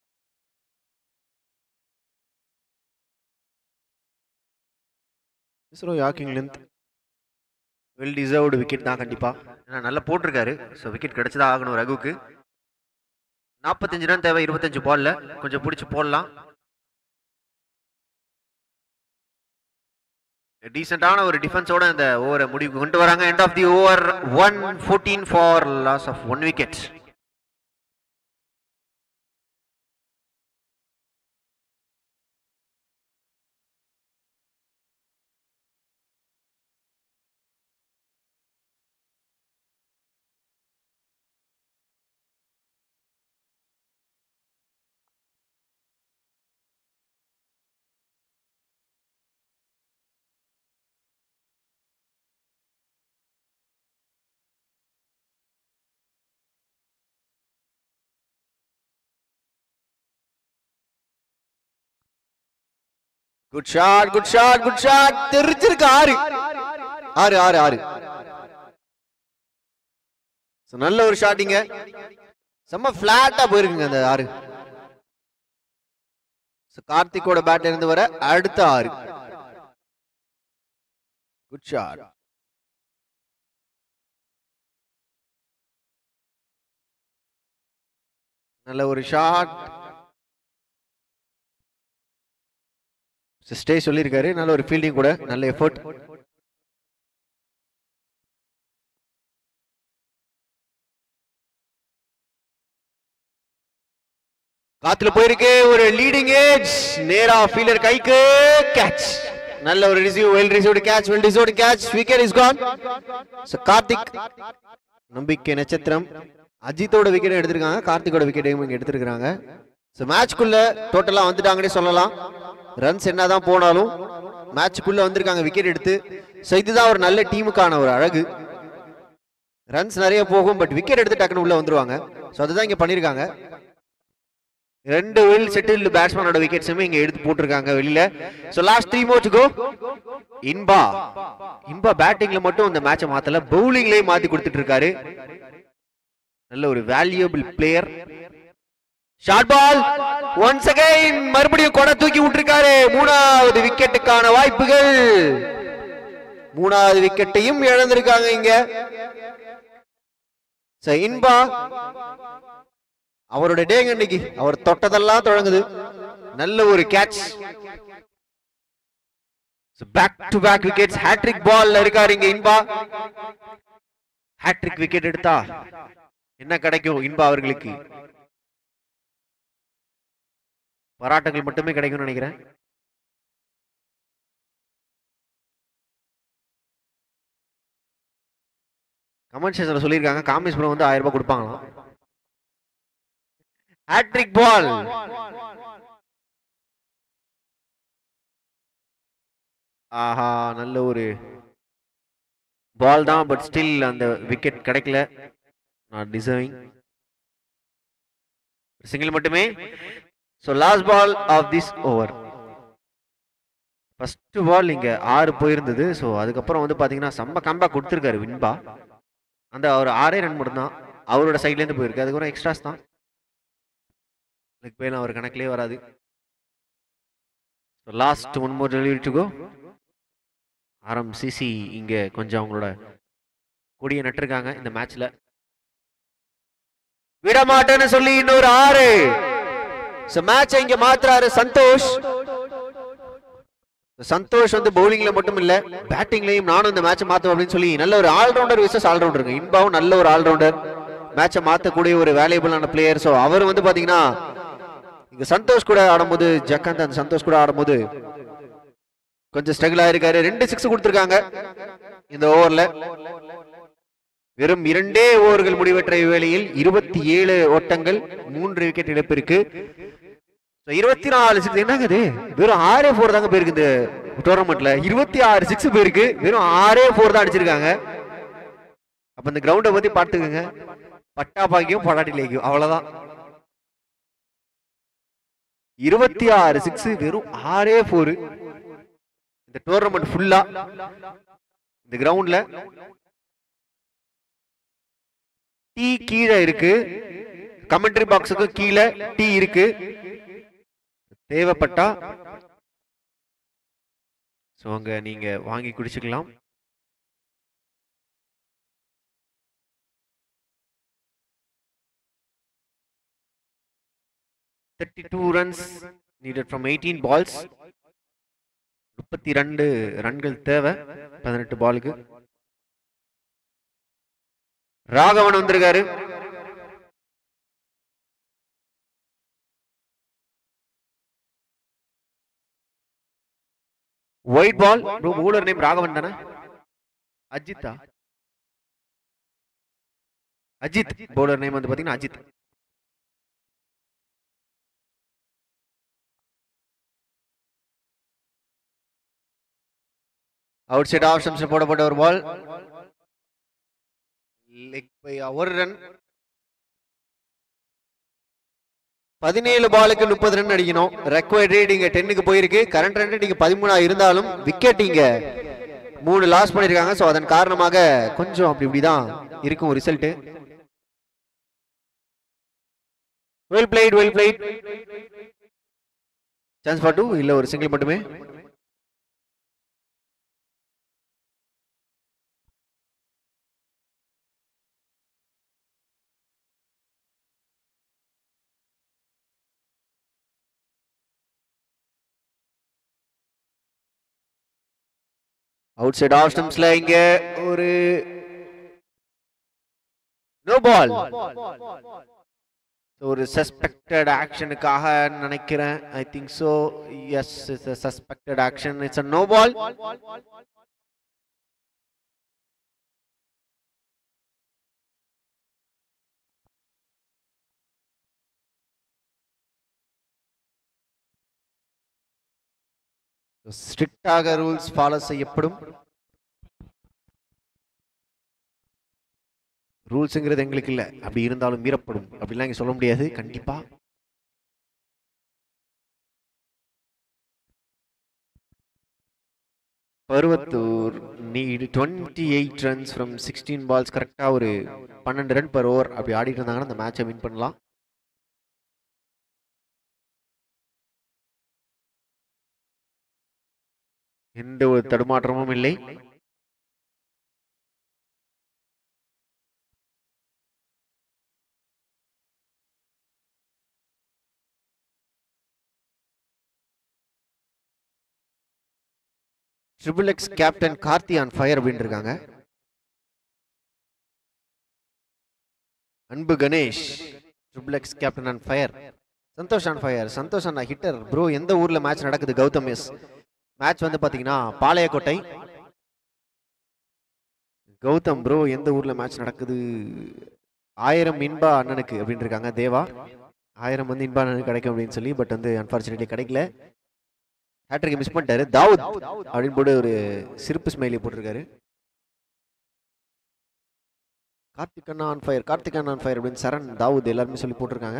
இஸ்ரோ yorking length well deserved wicket தான் கண்டிப்பா ஏன்னா நல்லா போட்டிருக்காரு ஸோ விக்கெட் கிடைச்சதா ஆகணும் ரகுக்கு நாற்பத்தஞ்சு ரன் தேவை இருபத்தஞ்சு பால்ல கொஞ்சம் பிடிச்சி போடலாம் டீசென்டான ஒரு டிஃபென்ஸோட இந்த ஓவரை முடிவுக்கு கொண்டு வராங்க end of the over one fourteen for loss of one wicket good shot good shot good shot தெரிஞ்சிருக்கு ஆறு ஆறு ஆறு ஆறு So, நல்ல ஒரு ஷாட்டிங்க செம்ம பிளாட்டா போயிருக்குங்க அந்த ஆறு So, கார்த்திக்கோட பேட்ல இருந்து வர அடுத்த ஆறு குட் ஷாட் நல்ல ஒரு ஷாட் ஸ்டே சொல்லியிருக்காரு நல்ல ஒரு ஃபீல்டிங் கூட நல்ல எஃபர்ட் காத்துல போயிருக்கு ஒரு லீடிங் ஏஜ் நேரா ஃபீல்டர் கைக்கு கேட்ச் நல்ல ஒரு receive well received catch well received catch wicket is gone so Karthik நம்பிக்கை நட்சத்திரம் அஜித்தோட விக்கெட் எடுத்திருக்காங்க கார்த்திகோட விக்கெட்டையும் இங்க எடுத்திருக்காங்க ஸோ மேட்ச்க்குள்ள டோட்டலா வந்துட்டாங்கன்னே சொல்லலாம் ரன்ஸ் என்னதான் போனாலும் மேட்சுக்குள்ள வந்திருக்காங்க விக்கெட் எடுத்து ஸோ இதுதான் ஒரு நல்ல டீமுக்கான ஒரு அழகு ரன்ஸ் நிறைய போகும் பட் விக்கெட் எடுத்து டக்குன்னு உள்ள வந்துருவாங்க ஸோ அதுதான் இங்க பண்ணிருக்காங்க ரெண்டு வெல் செட்டில் பேட்ஸ்மேனோட விக்கெட்ஸுமே இங்க எடுத்து போட்டிருக்காங்க வெளியில ஸோ லாஸ்ட் த்ரீ மோட்ஸ் கோ இன்பா இன்பா பேட்டிங்ல மட்டும் இந்த மேட்சை மாத்தல பவுலிங்லயும் மாத்தி கொடுத்துட்டு இருக்காரு நல்ல ஒரு valuable player short ball once again மறுபடியும் கொடை தூக்கி விட்டுருக்காரு மூணாவது விக்கெட்டுக்கான வாய்ப்புகள் மூணாவது விக்கெட்டையும் இழந்திருக்காங்க இங்க So, இன்பா அவரோட டேங்க இன்னைக்கு அவர் தொட்டதெல்லாம் தொடங்குது நல்ல ஒரு catch back to back wickets hattrick பால்ல இருக்காரு இங்க இன்பா ஹேட்ரிக் விக்கெட் எடுத்தா என்ன கிடைக்கும் இன்பா அவர்களுக்கு பாராட்டுகள் மட்டுமே கிடைக்கும்னு நினைக்கிறேன் கமெண்ட் செக்ஷன்ல சொல்லியிருக்காங்க காமேஸ்வரம் வந்து ஆயிரம் ரூபாய் கொடுப்பாங்களாம் ஹேட்ரிக் பால் ஆஹா நல்ல ஒரு பால் தான் பட் ஸ்டில் அந்த விக்கெட் கிடைக்கல நாட் டிசர்விங் சிங்கிள் மட்டுமே so last ball of this over first ball இங்க ஆறு போயிருந்தது ஸோ அதுக்கப்புறம் வந்து பாத்தீங்கன்னா செம்ம கம்பேக் கொடுத்துருக்காரு வின்பா அந்த ஒரு ஆறே ரன் மட்டும் தான் அவரோட சைட்லேருந்து போயிருக்கு அதுக்கப்புறம் எக்ஸ்ட்ராஸ் தான் லெக் பேன் அவர் கணக்கிலே வராது last one more delivery to go ARMCC இங்க கொஞ்சம் அவங்களோட கொடியை நட்டிருக்காங்க இந்த மேட்ச்ல விட மாட்டேன்னு சொல்லி இன்னொரு ஆறு மேட்சை இங்க மாத்துறாரு சந்தோஷ் சந்தோஷ் வந்து பவுலிங்ல மட்டும் இல்ல பேட்டிங்லயும் நானும் இந்த மேட்சை மாத்துவேன் அப்படின்னு சொல்லி நல்ல ஒரு ஆல்ரவுண்டர் விசஸ் ஆல்ரவுண்டருங்க இன்பாவும் நல்ல ஒரு ஆல்ரவுண்டர் மேட்சை மாத்தக்கூடிய ஒரு வேல்யூபிளான பிளேயர் ஸோ அவர் வந்து பாத்தீங்கன்னா இங்க சந்தோஷ் கூட ஆடும்போது ஜக்காந்த் அந்த சந்தோஷ் கூட ஆடும்போது கொஞ்சம் ஸ்ட்ரகிள் ஆயிருக்காரு ரெண்டு சிக்ஸ் கொடுத்துருக்காங்க இந்த ஓவர்ல வெறும் இரண்டே ஓவர்கள் முடிவற்ற வேளையில் இருபத்தி ஏழு ஓட்டங்கள் மூன்று விக்கெட் இழப்பிற்கு So, இருபத்தி நாலு சிக்ஸ் என்னங்க இது வெறும் ஆறே ஃபோர் தாங்க போயிருக்கு இந்த டோர்னமெண்ட்ல இருபத்தி ஆறு சிக்ஸ் போயிருக்கு வெறும் ஆறே ஃபோர் தான் அடிச்சிருக்காங்க அப்ப இந்த கிரவுண்டை பத்தி பார்த்துக்கோங்க பட்டா பாக்கியம் படாட்டி லேக்கியம் அவ்வளவுதான் இருபத்தி ஆறு சிக்ஸ் வெறும் ஆறே ஃபோர் இந்த டோர்னமெண்ட் ஃபுல்லா இந்த கிரவுண்ட்ல டீ கீழே இருக்கு கமெண்ட்ரி பாக்ஸுக்கு கீழே டீ இருக்கு தேவைப்பட்டா ஸோ அங்க நீங்க வாங்கி குடிச்சுக்கலாம் thirty two runs needed from eighteen balls முப்பத்தி ரெண்டு ரன்கள் தேவை பதினெட்டு பாலுக்கு ராகவன் வந்திருக்காரு wide ball bowler name Raghavan தானே அஜித்தா அஜித் பவுலர் நேம் வந்து பாத்தீங்கன்னா அஜித் அவுட் சைட் ஆப்ஷன்ஸ் போடப்பட்ட ஒரு பால் லெக் பை ஒரு ரன் பதினேழு பாலுக்கு முப்பது ரன் அடிக்கணும் ரெக்வயர்ட் ரேட் இங்க டென்னுக்கு போயிருக்கு கரண்ட் ரன் ரேட் இங்க பதிமூணா இருந்தாலும் விக்கெட் இங்க மூணு லாஸ் பண்ணிருக்காங்க சோ அதன் காரணமாக கொஞ்சம் அப்படி இப்படிதான் இருக்கும் result well played well played chance for two இல்ல ஒரு சிங்கிள் மட்டுமே அவுட் சைட் ஆஃப் ஸ்டம்ப்ஸ்ல இங்க ஒரு நோ பால் ஒரு சஸ்பெக்டட் ஆக்ஷனுக்காக நினைக்கிறேன் I think so yes it's suspected action it's a no ball ஸ்ட்ரிக்டாக ரூல்ஸ் ஃபாலோ செய்யப்படும் ரூல்ஸுங்கிறது எங்களுக்கு இல்லை அப்படி இருந்தாலும் மீறப்படும் அப்படிலாம் இங்கே சொல்ல முடியாது கண்டிப்பா Paruvathur need twenty eight runs from sixteen balls கரெக்டாக ஒரு பன்னெண்டு ரன் பர் ஓவர் அப்படி ஆடிட்டு இருந்தாங்கன்னா அந்த மேட்சை வின் பண்ணலாம் எந்த ஒரு தடுமாற்றமும் இல்லை triple X captain Karthi on fire அப்படின்னு இருக்காங்க Anbu Ganesh triple X captain on fire Santhosh on fire Santhosh அண்ணா ஹிட்டர் ப்ரோ எந்த ஊர்ல மேட்ச் நடக்குது கௌதம் எஸ் மேட்ச் வந்து பாத்தீங்கன்னா பாளையக்கோட்டை கௌதம் ப்ரோ எந்த ஊர்ல மேட்ச் நடக்குது ஆயிரம் இன்பா அண்ணனுக்கு அப்படின்னு இருக்காங்க தேவா ஆயிரம் வந்து இன்பா அண்ணனுக்கு கிடைக்கும் அப்படின்னு சொல்லி பட் வந்து அன்பார்ச்சுனேட்லி கிடைக்கல ஹேட்ரிக்கை மிஸ் பண்ணிட்டாரு தாவூத் அப்படின்னு போட்டு ஒரு சிரிப்பு ஸ்மைலி போட்டிருக்காரு கார்த்திக் அண்ணா ஆன் ஃபயர் கார்த்திக் அண்ணா ஆன் ஃபயர் அப்படின்னு சரண் தாவூத் எல்லாருமே சொல்லி போட்டிருக்காங்க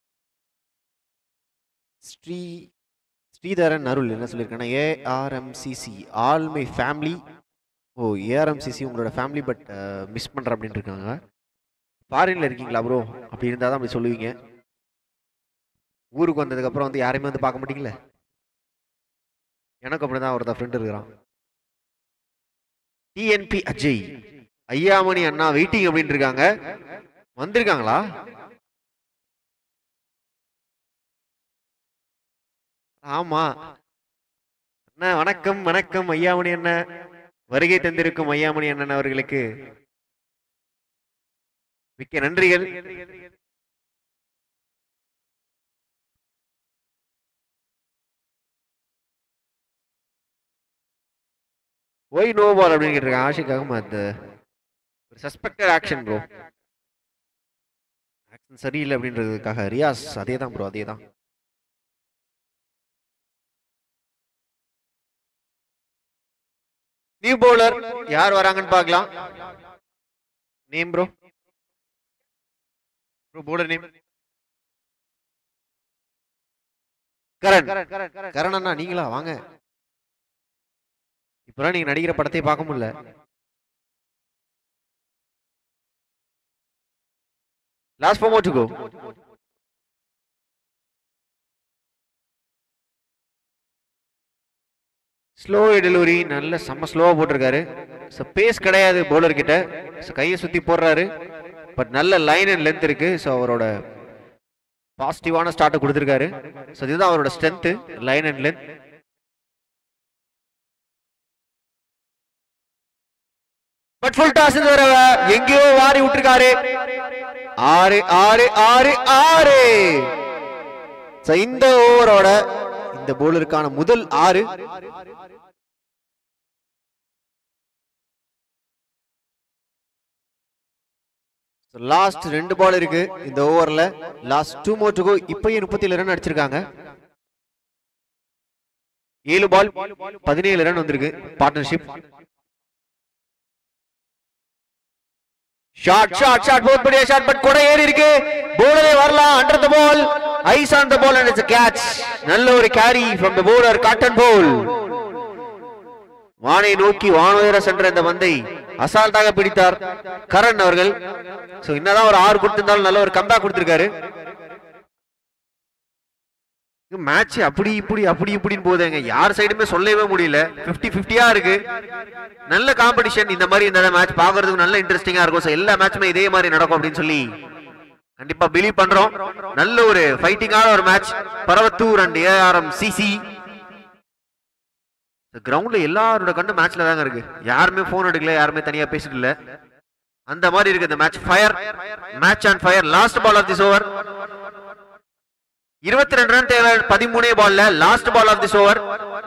ஸ்ரீ ஸ்ரீதரன் அருள் என்ன சொல்லியிருக்காங்க ARMCC all my family oh ARMCC உங்களோட ஃபேமிலி பட் மிஸ் பண்ணுற அப்படின்னு இருக்காங்க ஃபாரின்ல இருக்கீங்களா ப்ரோ அப்படி இருந்தால் தான் அப்படி சொல்லுவீங்க ஊருக்கு வந்ததுக்கப்புறம் வந்து யாரையுமே வந்து பார்க்க மாட்டீங்களே எனக்கு அப்படிதான் ஒருத்தன் ஃப்ரெண்ட் இருக்கிறான் டிஎன்பி அஜய் ஐயாமணி அண்ணா வெயிட்டிங் அப்படின்னு இருக்காங்க வந்திருக்காங்களா ஆமா அண்ணா வணக்கம் வணக்கம் ஐயாமணி அண்ணன் வருகை தந்திருக்கும் ஐயாமணி அண்ணன் அவர்களுக்கு மிக்க நன்றிகள் ஒய் நோ பால் அப்படின்னு கேட்டிருக்காங்க ஆஷிக் அகமத் ஒரு சஸ்பெக்டட் ஆக்ஷன் ப்ரோ ஆக்ஷன் சரியில்லை அப்படின்றதுக்காக ரியாஸ் அதே தான் ப்ரோ அதே தான் நியூ பவுலர் யார் வராங்கன்னு பார்க்கலாம் name bro bro bowler name Karan Karan அண்ணா நீங்களா வாங்க இப்பதான் நீங்க நடிக்கிற படத்தை பார்க்க முடியல last four more to go slow delivery நல்ல செம்ம ஸ்லோவா போட்டிருக்காரு ஸோ பேஸ் கிடையாது பவுலர் கிட்ட ஸோ கையை சுத்தி போடுறாரு பட் நல்ல லைன் அண்ட் லென்த் இருக்கு ஸோ அவரோட பாசிட்டிவான ஸ்டார்ட்டை கொடுத்துருக்காரு ஸோ இதுதான் அவரோட strength line and length but full toss இந்த தடவை எங்கேயோ வாரி விட்டுருக்காரு ஆறு ஆறு ஆறு ஆறு So, இந்த ஓவரோட இந்த போலருக்கான முதல் ஆறு லாஸ்ட் ரெண்டு பால் இருக்கு இந்த ஓவர்ல last two more to go இப்பயும் முப்பத்தி ஏழு ரன் அடிச்சிருக்காங்க ஏழு பால் பதினேழு ரன் வந்திருக்கு பார்ட்னர்ஷிப் ஷாட் ஷாட் ஷாட் போத் படியா ஷாட் பட் கூட ஏறி இருக்கு போலரே வரலாம் under the ball eyes on the ball and it's catch நல்ல ஒரு carry from the bowler caught and bowled வானை நோக்கி வானுயர சென்ற இந்த பந்தை அசால்ட்டாக பிடித்தார் கரண் அவர்கள் சோ என்னதான் ஒரு ஆறு கொடுத்திருந்தாலும் நல்ல ஒரு கம்பேக் கொடுத்திருக்காரு மேட்ச் அப்படி இப்படி அப்படி இப்படின்னு போகுதுங்க யார் சைடுமே சொல்லவே முடியல 50 ஃபிஃப்டியா இருக்கு நல்ல காம்படிஷன் இந்த மாதிரி இந்த மேட்ச் பாக்குறதுக்கு நல்ல இன்ட்ரெஸ்டிங்கா இருக்கும் So, எல்லா மேட்சுமே இதே மாதிரி நடக்கும் அப்படின்னு சொல்லி கண்டிப்பா பிலீவ் பண்றோம் நல்ல ஒரு ஃபைட்டிங்கான ஒரு match Paravathur and ARM CC கிரவுண்ட்ல எல்லாரோட கண்டு மேட்ச்ல தாங்க இருக்கு யாருமே போன் எடுக்கல யாருமே தனியா பேசிட்டு இல்ல அந்த மாதிரி இருக்கு இந்த match fire match on fire last ball of this over இருபத்தி ரெண்டு ரன் தேவை பதிமூணே பால்ல last ball of this over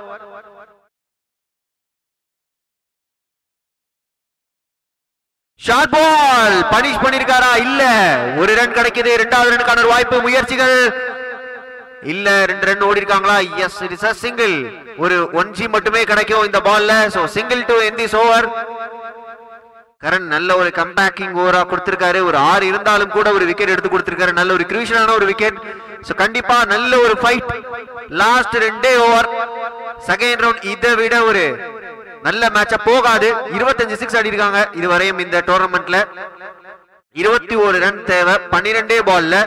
short ball punish பண்ணிருக்காரா இல்ல ஒரு ரன் கிடைக்குது இரண்டாவது ரனுக்கான ஒரு வாய்ப்பு முயற்சிகள் இல்ல ரெண்டு ரன் ஓடி இருக்காங்களா எஸ் இட் இஸ் சிங்கிள் ஒரு ஒன் ஜி மட்டுமே கிடைக்கும் இந்த பால்ல so single to end this over Karan நல்ல ஒரு கம்பேக்கிங் ஓவரா கொடுத்திருக்காரு ஒரு ஆறு இருந்தாலும் கூட ஒரு விக்கெட் எடுத்து கொடுத்திருக்காரு நல்ல ஒரு கிரூஷியலான ஒரு விக்கெட் சோ கண்டிப்பா நல்ல ஒரு ஃபைட் லாஸ்ட் ரெண்டே ஓவர் செகண்ட் ரவுண்ட் இதை விட ஒரு நல்ல மேட்சா போகாது இருபத்தஞ்சு சிக்ஸ் ஆடி இருக்காங்க இதுவரையும் இந்த டோர்னமெண்ட்ல இருபத்தி ஒரு ரன் தேவை பன்னிரெண்டே பால்ல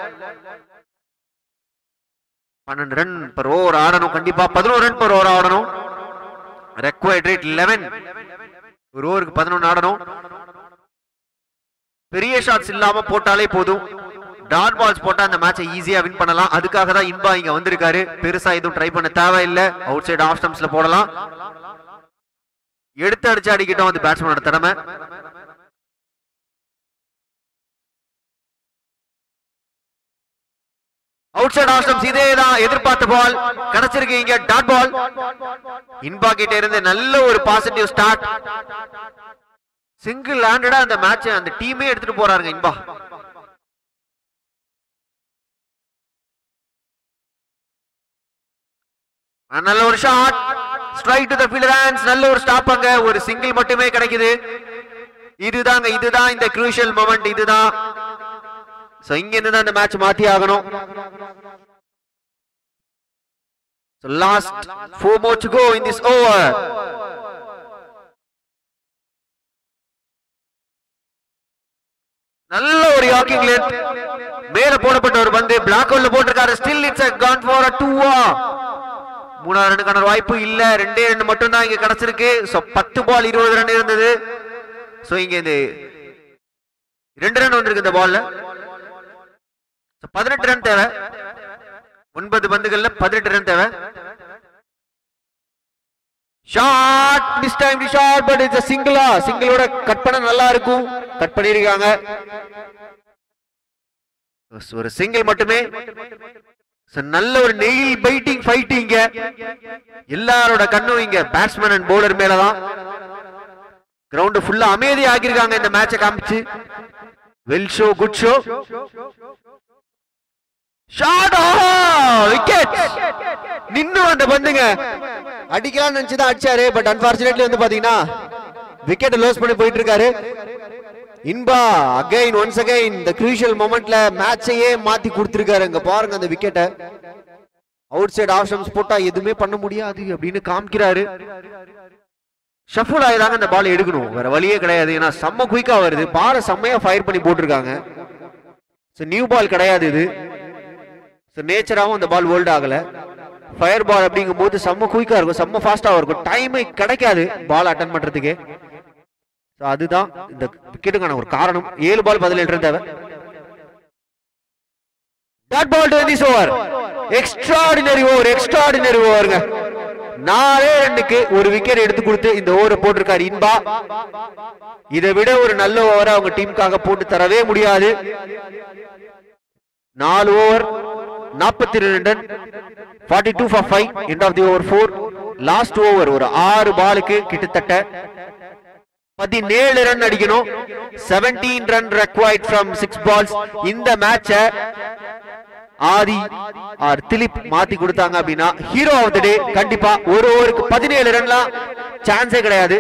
பன்னெண்டு ரன் per ஓவர் ஆடணும் கண்டிப்பா பதினோரு ரன் per ஓவர் ஆடணும் ரெக்வயர்ட் ரேட் லெவன் ஒரு ஓவருக்கு பதினொன்னு ஆடணும் பெரிய ஷாட்ஸ் இல்லாம போட்டாலே போதும் டாட் பால்ஸ் போட்டா அந்த மேட்சை ஈஸியா வின் பண்ணலாம் அதுக்காக தான் இன்பா இங்க வந்திருக்காரு பெருசா எதுவும் ட்ரை பண்ண தேவையில்லை அவுட் சைடு ஆஃப் ஸ்டம்ப்ஸ்ல போடலாம் எடுத்து அடிச்சு அடிக்கிட்டோம் அந்த பேட்ஸ்மேனோட திறமை அவுட் சைடு ஆஃப் ஸ்டம்ப்ஸ் இதே தான் எதிர்பார்த்த பால் கிடைச்சிருக்கு இங்க டாட் பால் இன்பா கிட்ட இருந்து நல்ல ஒரு பாசிட்டிவ் ஸ்டார்ட் சிங்கிள் ஹேண்டடா அந்த மேட்ச் அந்த டீமே எடுத்துட்டு போறாருங்க இன்பா நல்ல ஒரு shot strike to the fielder hands நல்ல ஒரு ஸ்டாப் அங்க ஒரு சிங்கிள் மட்டுமே கிடைக்குது இதுதாங்க இதுதான் இந்த குரூஷியல் மொமெண்ட் இதுதான் சோ இங்க இருந்து தான் இந்த மேட்ச் மாத்தி ஆகணும் So last four more to go in this over. நல்ல ஒரு யாக்கிங் லென்த் மேல போடப்பட்ட ஒரு பந்து பிளாக் ஹோல்ல போட்டிருக்காரு still it's gone for a டூவா மூணாவது ரன்னுக்கான வாய்ப்பு இல்ல ரெண்டே ரெண்டு மட்டும் தான் இங்க கிடைச்சிருக்கு சோ பத்து பால் இருபது ரன் இருந்தது சோ இங்க இந்த ரெண்டு ரன் வந்திருக்கு இந்த பால்ல பதினெட்டு ரன் தேவை ஒன்பது பந்துகள்ல பதினெட்டு ரன் தேவை shot mistime shot but it's சிங்கிளா சிங்கிளோட கட் பண்ண நல்லா இருக்கும் கட் பண்ணிருக்காங்க ஒரு சிங்கிள் மட்டுமே So, நல்ல ஒரு நெயில் பைட்டிங் ஃபைட் இங்க எல்லாரோட கண்ணும் இங்க பேட்ஸ்மேன் அண்ட் பவுலர் மேலதான் கிரவுண்ட் ஃபுல்லா அமைதி ஆக்கியிருக்காங்க இந்த மேட்சை காமிச்சு well show good show shot wicket நின்னு அந்த பந்துங்க அடிக்கலாம்னு நினைச்சு தான் அடிச்சாரு பட் அன்பார்ச்சுனேட்லி வந்து பாத்தீங்கன்னா விக்கெட் லோஸ் பண்ணி போயிட்டு இருக்காரு இன்பா அகைன் ஒன்ஸ் அகைன் இந்த கிரூஷியல் மொமெண்ட்ல மேட்சையே மாத்தி கொடுத்திருக்காரு இங்க பாருங்க அந்த விக்கெட்டை அவுட் சைடு ஆப்ஷன்ஸ் போட்டா எதுவுமே பண்ண முடியாது அப்படின்னு காமிக்கிறாரு ஷஃபுல் ஆயிதாங்க இந்த பால் எடுக்கணும் வேற வழியே கிடையாது ஏன்னா செம்ம குயிக்கா வருது பாரை செம்மையா ஃபயர் பண்ணி போட்டிருக்காங்க நியூ பால் கிடையாது இது நேச்சராகவும் அந்த பால் வேர்ல்ட் ஆகல ஃபயர் பால் அப்படிங்கும் போது செம்ம குயிக்கா இருக்கும் செம்ம ஃபாஸ்டாவும் இருக்கும் டைமே கிடைக்காது பால் அட்டன் பண்றதுக்கு So அதுதான் இந்த விக்கெட்டுக்கான ஒரு காரணம் ஏழு பால் பதினேழு ரன் தேவை dot ball to this over extraordinary over extraordinary ஓவருங்க நாலே ரன்னுக்கு ஒரு விக்கெட் எடுத்து கொடுத்து இந்த ஓவரை போட்டிருக்காரு இன்பா இதை விட ஒரு நல்ல ஓவரை அவங்க டீமுக்காக போட்டு தரவே முடியாது நாலு ஓவர் நாற்பத்தி ரெண்டு run forty two for five end of the over four last over ஒரு ஆறு பாலுக்கு கிட்டத்தட்ட பதினேழு ரன் அடிக்கணும் seventeen run required from six balls இந்த மேட்ச ஆதி ஆர் திலீப் மாத்தி கொடுத்தாங்க அப்படின்னா ஹீரோ ஆஃப் த டே கண்டிப்பா ஒரு ஓவருக்கு பதினேழு ரன்லாம் சான்ஸே கிடையாது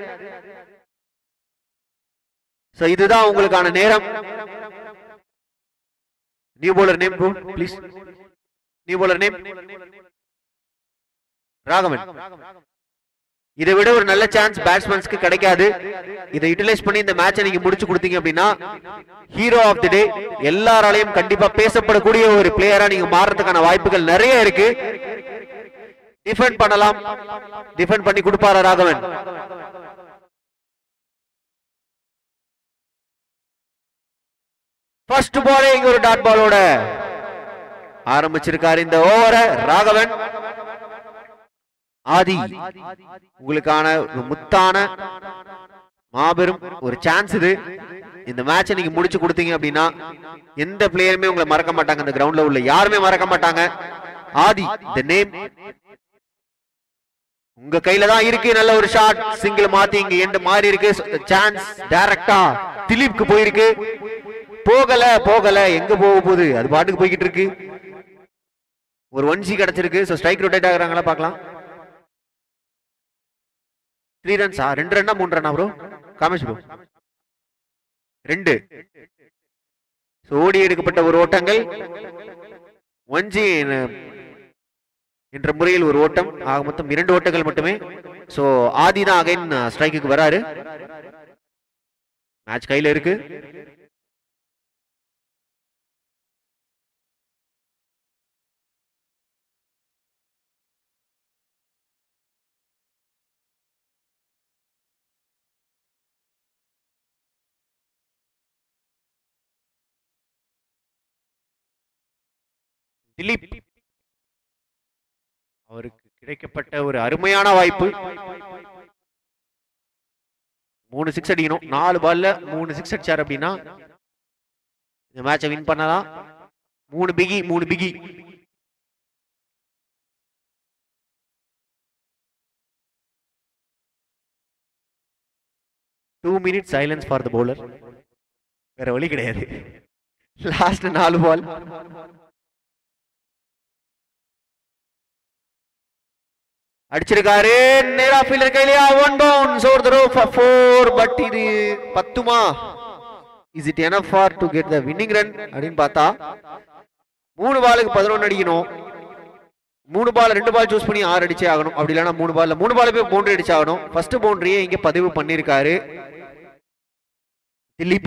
So இதுதான் உங்களுக்கான நேரம் new bowler name bro please new bowler name Raghavan இதை விட ஒரு நல்ல சான்ஸ் பேட்ஸ்மேன்ஸ்க்கு கிடைக்காது இதை யூட்டிலைஸ் பண்ணி இந்த மேட்சை நீங்க முடிச்சு கொடுத்தீங்க அப்படின்னா ஹீரோ ஆஃப் தி டே எல்லாராலையும் கண்டிப்பா பேசப்படக்கூடிய ஒரு பிளேயரா நீங்க மாறதுக்கான வாய்ப்புகள் நிறைய இருக்கு டிஃபெண்ட் பண்ணலாம் டிஃபெண்ட் பண்ணி கொடுப்பாரா ராகவன் ஃபர்ஸ்ட் பாலே இங்க ஒரு டாட் பாலோட ஆரம்பிச்சிருக்காரு இந்த ஓவரை ராகவன் ஆதி உங்களுக்கான ஒரு முத்தான மாபெரும் ஒரு சான்ஸ் இது இந்த மேட்சை நீங்க முடிச்சு கொடுத்தீங்க அப்படின்னா எந்த பிளேயருமே உங்களை மறக்க மாட்டாங்க அந்த கிரவுண்ட்ல உள்ள யாருமே மறக்க மாட்டாங்க ஆதி இந்த நேம் உங்க கையில தான் இருக்கு நல்ல ஒரு ஷாட் சிங்கிள் மாத்தி இங்க எண்டு மாறி இருக்கு சான்ஸ் டைரக்டா திலீப்க்கு போயிருக்கு போகல போகல எங்க போக போகுது அது பாட்டுக்கு போய்கிட்டு இருக்கு ஒரு ஒன் சி கிடைச்சிருக்கு ஸோ ஸ்ட்ரைக் ரொட்டேட் ஆகுறாங்களா பார்க்கலாம் த்ரீ ரன்ஸா ரெண்டு ரன்னா மூணு ரன்னா ப்ரோ காமேஷ் ப்ரோ ரெண்டு ஸோ ஓடி எடுக்கப்பட்ட ஒரு ஓட்டங்கள் ஒன்ஜி என்ற முறையில் ஒரு ஓட்டம் ஆக மொத்தம் இரண்டு ஓட்டங்கள் மட்டுமே ஸோ ஆதி தான் அகைன் ஸ்ட்ரைக்குக்கு வராரு மேட்ச் கையில இருக்கு திலீப் அவருக்கு கிடைக்கப்பட்ட ஒரு அருமையான வாய்ப்பு மூணு சிக்ஸ் அடிக்கணும் நாலு பால்ல மூணு சிக்ஸ் அடிச்சார் அப்படின்னா இந்த மேட்சை வின் பண்ணலாம் மூணு பிகி மூணு biggie two minute silence for the bowler வேற வழி கிடையாது லாஸ்ட் நாலு பால் அடிச்சிருக்காரு நேரா ஃபீல்டர் கையிலயா one bounce over the throw four but இது பத்துமா is it enough for to get the winning run அப்படின்னு பார்த்தா மூணு பாலுக்கு பதினொன்று அடிக்கணும் மூணு பால் ரெண்டு பால் சூஸ் பண்ணி ஆறு அடிச்சே ஆகணும் அப்படி இல்லைன்னா மூணு பால்ல மூணு பால் போய் பவுண்டரி அடிச்சு ஆகணும் ஃபர்ஸ்ட் பவுண்டரியே இங்க பதிவு பண்ணியிருக்காரு Dileep